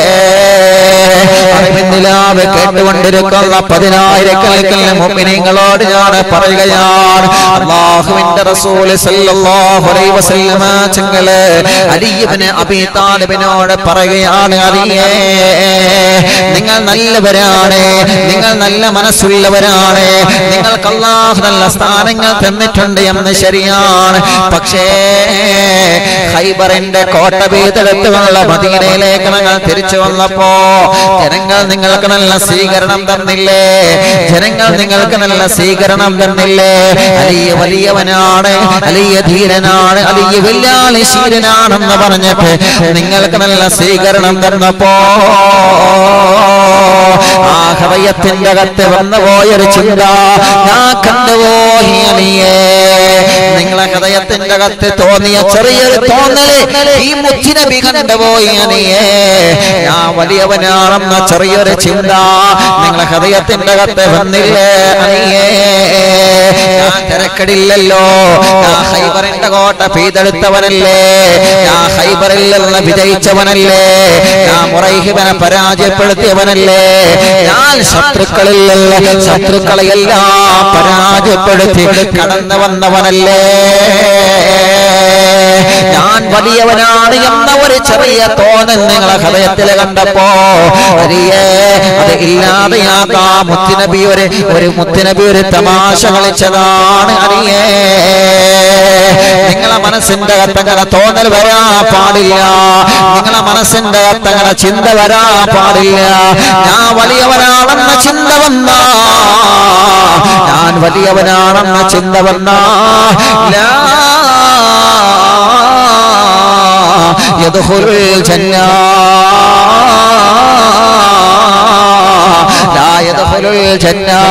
അറിവിന്ദിലാവ് കേട്ടുകൊണ്ടിരിക്കുന്ന പതിനായിരക്കണക്കിന് മുമ്പിനിങ്ങളോട് ഞാൻ പറയുകയാണ് അള്ളാഹുവിന്റെ റസൂല് സല്ലല്ലാഹു അലൈഹി വസല്ലമ ചങ്ങള് അലിയിബ്നു അബീ താലിബിനോട് പറയുകയാണ് അറിയേ നിങ്ങൾ നല്ലവരാണ് നിങ്ങൾ നല്ല മനസ്സുള്ളവരാണ് നിങ്ങൾക്ക് അള്ളാഹു നല്ല സ്ഥാനങ്ങൾ തന്നിട്ടുണ്ട് എന്ന് ശരിയാണ് പക്ഷേ ഹൈബറിന്റെ കോട്ട വീതെടുത്തുള്ള മദീനയിലേക്ക് നിങ്ങൾ തിരിച്ചു വന്നപ്പോ ജനങ്ങൾ നിങ്ങൾക്ക് നല്ല സ്വീകരണം തന്നില്ലേ ജനങ്ങൾ നിങ്ങൾക്ക് നല്ല സ്വീകരണം തന്നില്ലേ അലിയ വലിയവനാണ് അലിയ ധീരനാണ് അലിയ വെല്ലാളി ശീലനാണെന്ന് പറഞ്ഞിട്ട് നിങ്ങൾക്ക് നല്ല സ്വീകരണം തന്നപ്പോ ആ ഹൃദയത്തിന്റെ അകത്ത് വന്നു പോയൊരു ചിന്ത ഞാൻ കണ്ടുപോയി അലിയേ നിങ്ങളെ ഹൃദയത്തിന്റെ അകത്ത് തോന്നിയ ചെറിയൊരു തോന്നല് ഈ മുച്ചിനബി കണ്ടുപോയി അനിയേ ഞാൻ വലിയവനാണെന്ന ചെറിയൊരു ചിന്ത നിങ്ങളെ ഹൃദയത്തിന്റെ അകത്ത് വന്നില്ലേ അനിയേ ഞാൻ തിരക്കടില്ലല്ലോ ഞാൻ ഹൈബറിന്റെ കോട്ട പെയ്തെടുത്തവനല്ലേ ഞാൻ ഹൈബറിൽ നിന്ന് വിജയിച്ചവനല്ലേ ഞാൻ മുറൈഹിബനെ പരാജയപ്പെടുത്തിയവനല്ലേ ഞാൻ ശത്രുക്കളിൽ നിന്ന് ശത്രുക്കളെയെല്ലാം പരാജയപ്പെടുത്തി കടന്നു വന്നവനല്ലേ ഞാൻ വലിയവനാണ് എന്ന ഒരു ചെറിയ തോന്നൽ നിങ്ങളെ ഹൃദയത്തിൽ കണ്ടപ്പോ അരിയേ അത് ഇല്ലാതെയാകാം മുത്തുനബി ഒരു ഒരു മുത്തുനബി ഒരു തമാശ കളിച്ചതാണ് അറിയേ നിങ്ങളെ മനസ്സിന്റെ അകത്തങ്ങനെ തോന്നൽ വരാ പാടില്ല നിങ്ങളെ മനസ്സിന്റെ അകത്തങ്ങനെ ചിന്ത വരാ പാടില്ല ഞാൻ വലിയവനാണെന്ന ചിന്ത വന്നാ ഞാൻ വലിയവനാണെന്ന ചിന്ത വന്നാ ലാ يدخل الجنة لا يدخل الجنة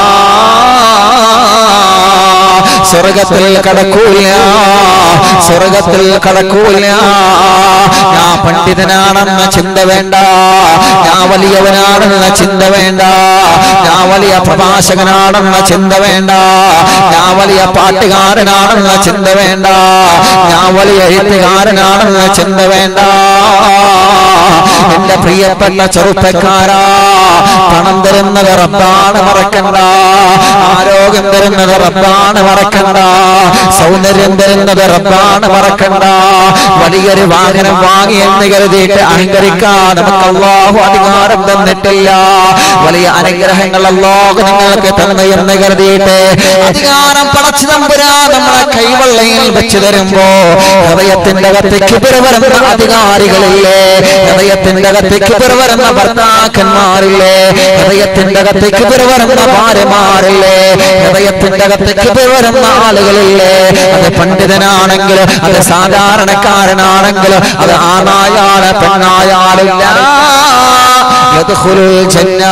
സ്വർഗത്തിൽ കടക്കൂല സ്വർഗത്തിൽ കടക്കൂല ഞാൻ പണ്ഡിതനാണെന്ന ചിന്ത വേണ്ട ഞാൻ വലിയവനാണെന്ന ചിന്ത വേണ്ട ഞാൻ വലിയ പ്രഭാഷകനാണെന്ന ചിന്ത വേണ്ട ഞാൻ വലിയ പാട്ടുകാരനാണെന്ന ചിന്ത വേണ്ട ഞാൻ വലിയ എഴുത്തുകാരനാണെന്ന ചിന്ത വേണ്ട എന്റെ പ്രിയപ്പെട്ട ചെറുപ്പക്കാരാ പണം തരുന്നത് റബ്ബാണ് മറക്കണ്ട ആരോഗ്യം തരുന്നത് റബ്ബാണ് മറക്കണ്ട സൗന്ദര്യം തരുന്നത് റബ്ബാണ് മറക്കണ്ട വലിയൊരു വാഹനം വാങ്ങി എന്ന് കരുതിയിട്ട് അഹങ്കരിക്കാൻ നമുക്ക് അള്ളാഹു അധികാരം തന്നിട്ടില്ല വലിയ അനുഗ്രഹങ്ങൾ അള്ളാഹു നിങ്ങൾക്ക് തന്നു എന്ന് കരുതിയിട്ട് അധികാരം പടച്ചു തമ്പുരാ നമ്മളെ കൈവെള്ളയിൽ വെച്ച് തരുമ്പോ ഹൃദയത്തിന്റെ അകത്തേക്ക് വരുന്ന അധികാരികളില്ലേ ഹൃദയത്തിന്റെ അകത്തേക്ക് വരുന്ന ഭർത്താക്കന്മാരില്ലേ ഹൃദയത്തിന്റെ അകത്തേക്ക് വരുന്ന ഭാര്യമാരില്ലേ ഹൃദയത്തിന്റെ അകത്തേക്ക് വരുന്ന ആളുകളില്ലേ അത് പണ്ഡിതനാണെങ്കിലും അത് സാധാരണക്കാരനാണെങ്കിലും അത് ആണായാള് പെണ്ണായാളില്ല യദ്ഖുലുൽ ജന്ന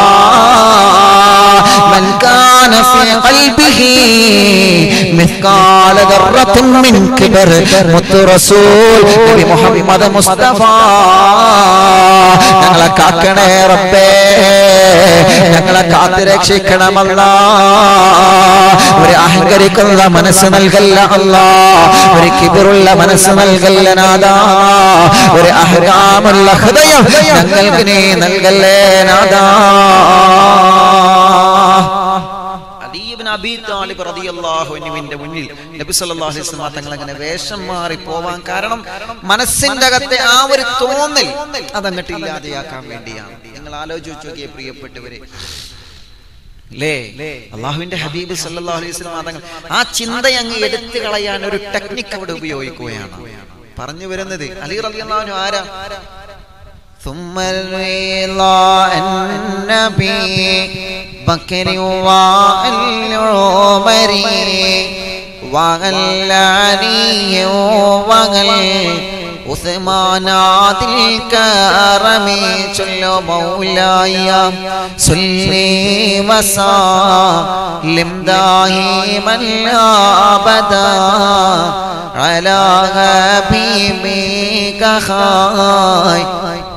من كان في قلبه مثقال ذرة من كبر مت رسول നബി മുഹമ്മദ് മുസ്തഫ ഞങ്ങളെ കാക്കണേ റബ്ബേ ഞങ്ങളെ കാത്തുരക്ഷിക്കണമല്ല ഒരു അഹങ്കരിക്കുന്ന മനസ്സ് നൽകല്ല അല്ല ഒരു കിബിറുള്ള മനസ്സ് നൽകല്ല നാദാ ഒരു അഹങ്കാമുള്ള ഹൃദയം ഞങ്ങൾക്ക് നീ നൽകല്ലേ നാദാ അലീബിന് അബീ താലിബ് റളിയല്ലാഹു അൻഹുവിന്റെ മുന്നിൽ നബി സല്ലല്ലാഹു അലൈഹി വസല്ലം തങ്ങൾ അങ്ങനെ വേഷം മാറി പോവാൻ കാരണം മനസ്സിന്റെ അകത്തെ ആ ഒരു തോന്നൽ അതങ്ങട്ട് ഇല്ലാതെയാക്കാൻ വേണ്ടിയാണ് നിങ്ങൾ ആലോചിച്ച് നോക്കിയേ പ്രിയപ്പെട്ടവരെ ലേ അള്ളാഹുവിന്റെ ഹബീബ് സല്ലല്ലാഹു അലൈഹി വസല്ലം തങ്ങൾ ആ ചിന്ത അങ്ങ് എടുത്തു കളയാൻ ഒരു ടെക്നിക്ക് അവിടെ ഉപയോഗിക്കുകയാണ് പറഞ്ഞു വരുന്നത് അലി റളിയല്ലാഹു അൻഹു ആരാ ثم الرضا النبي بكر والعمر وغلاني وغل عثمان عادل الكرم صل مولاي صل وسلم دائما ابدا على حبيبك خير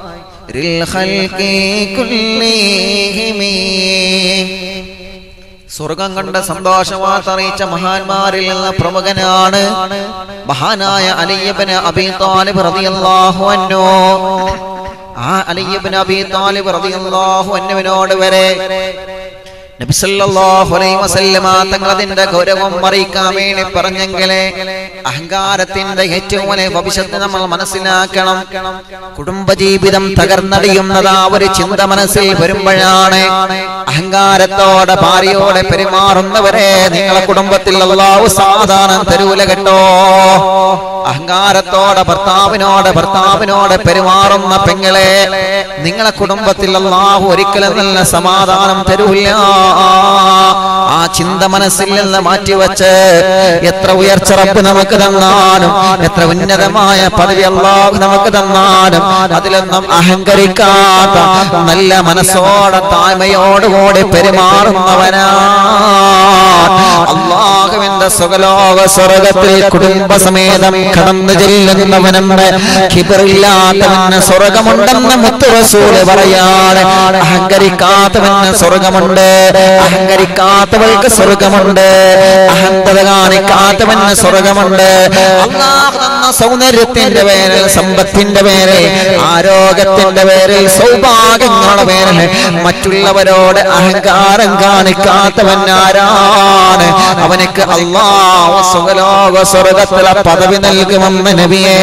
الخلق كلهم സ്വർഗം കണ്ട സന്തോഷവാർത്ത അറിയിച്ച മഹാന്മാരിൽ നിന്ന് പ്രമുഖനാണ് മഹാനായ അലിയബന് അബി താലിബ് റളിയല്ലാഹു അൻഹു ആ അലിയബന് അബി താലിബ് റളിയല്ലാഹു അൻഹുവിനോട് വരെ നബി സല്ലല്ലാഹു അലൈഹി വസല്ലമ തങ്ങൾ അതിന്റെ ഗൗരവം അറിയിക്കാൻ വേണ്ടി പറഞ്ഞെങ്കിലേ അഹങ്കാരത്തിന്റെ ഏറ്റവും വലിയ ഭവിഷ്യത്ത് നമ്മൾ മനസ്സിലാക്കണം കുടുംബജീവിതം തകർന്നടിയുന്നത് ആ ഒരു ചിന്ത മനസ്സിൽ വരുമ്പോഴാണ് അഹങ്കാരത്തോടെ ഭാര്യയോടെ പെരുമാറുന്നവരെ നിങ്ങളെ കുടുംബത്തിൽ അള്ളാഹു സാധാരണ തരൂല കേട്ടോ അഹങ്കാരത്തോടെ ഭർത്താവിനോട് ഭർത്താവിനോട് പെരുമാറുന്ന പെങ്ങളെ നിങ്ങളെ കുടുംബത്തിൽ അള്ളാഹു ഒരിക്കലും നല്ല സമാധാനം തരൂല്ല ആ ചിന്ത മനസ്സിൽ നിന്ന് മാറ്റിവെച്ച് എത്ര ഉയർച്ച റബ്ബ് നമുക്ക് തന്നാലും എത്ര ഉന്നതമായ പദവി അള്ളാഹു നമുക്ക് തന്നാലും അതിലൊന്നും അഹങ്കരിക്കാത്ത നല്ല മനസ്സോടെ താഴ്മയോടുകൂടി പെരുമാറുന്നവനാ അള്ളാഹുവിന്റെ സുഖലോക സ്വർഗത്തിൽ കുടുംബസമേതം കടന്നു ചെല്ലുന്നവനുണ്ട് ഖിബറില്ലാത്തവന് സ്വർഗമുണ്ടെന്ന് മുത്തുറസൂല് പറയാണ് അഹങ്കരിക്കാത്തവന് സ്വർഗമുണ്ട് അഹങ്കരിക്കാത്തവൾക്ക് സ്വർഗമുണ്ട് അഹന്തത കാണിക്കാത്തവന് സ്വർഗമുണ്ട് അള്ളാഹു തന്ന സൗന്ദര്യത്തിന്റെ പേരിൽ സമ്പത്തിന്റെ പേരിൽ ആരോഗ്യത്തിന്റെ പേരിൽ സൗഭാഗ്യങ്ങളുടെ പേരിൽ മറ്റുള്ളവരോട് അഹങ്കാരം കാണിക്കാത്തവൻ ആരാണ് അവനക്ക് അള്ളാഹു സുഖലോക സ്വർഗത്തിലെ പദവി നൽകുമെന്ന് നബിയേ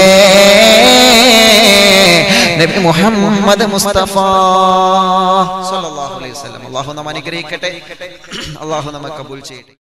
നബി മുഹമ്മദ് മുസ്തഫ സല്ലല്ലാഹു അലൈഹി വസല്ലം അള്ളാഹു നമ്മ അനുഗ്രഹിക്കട്ടെ അള്ളാഹു നമ്മ കബൂൽ ചെയ്യട്ടെ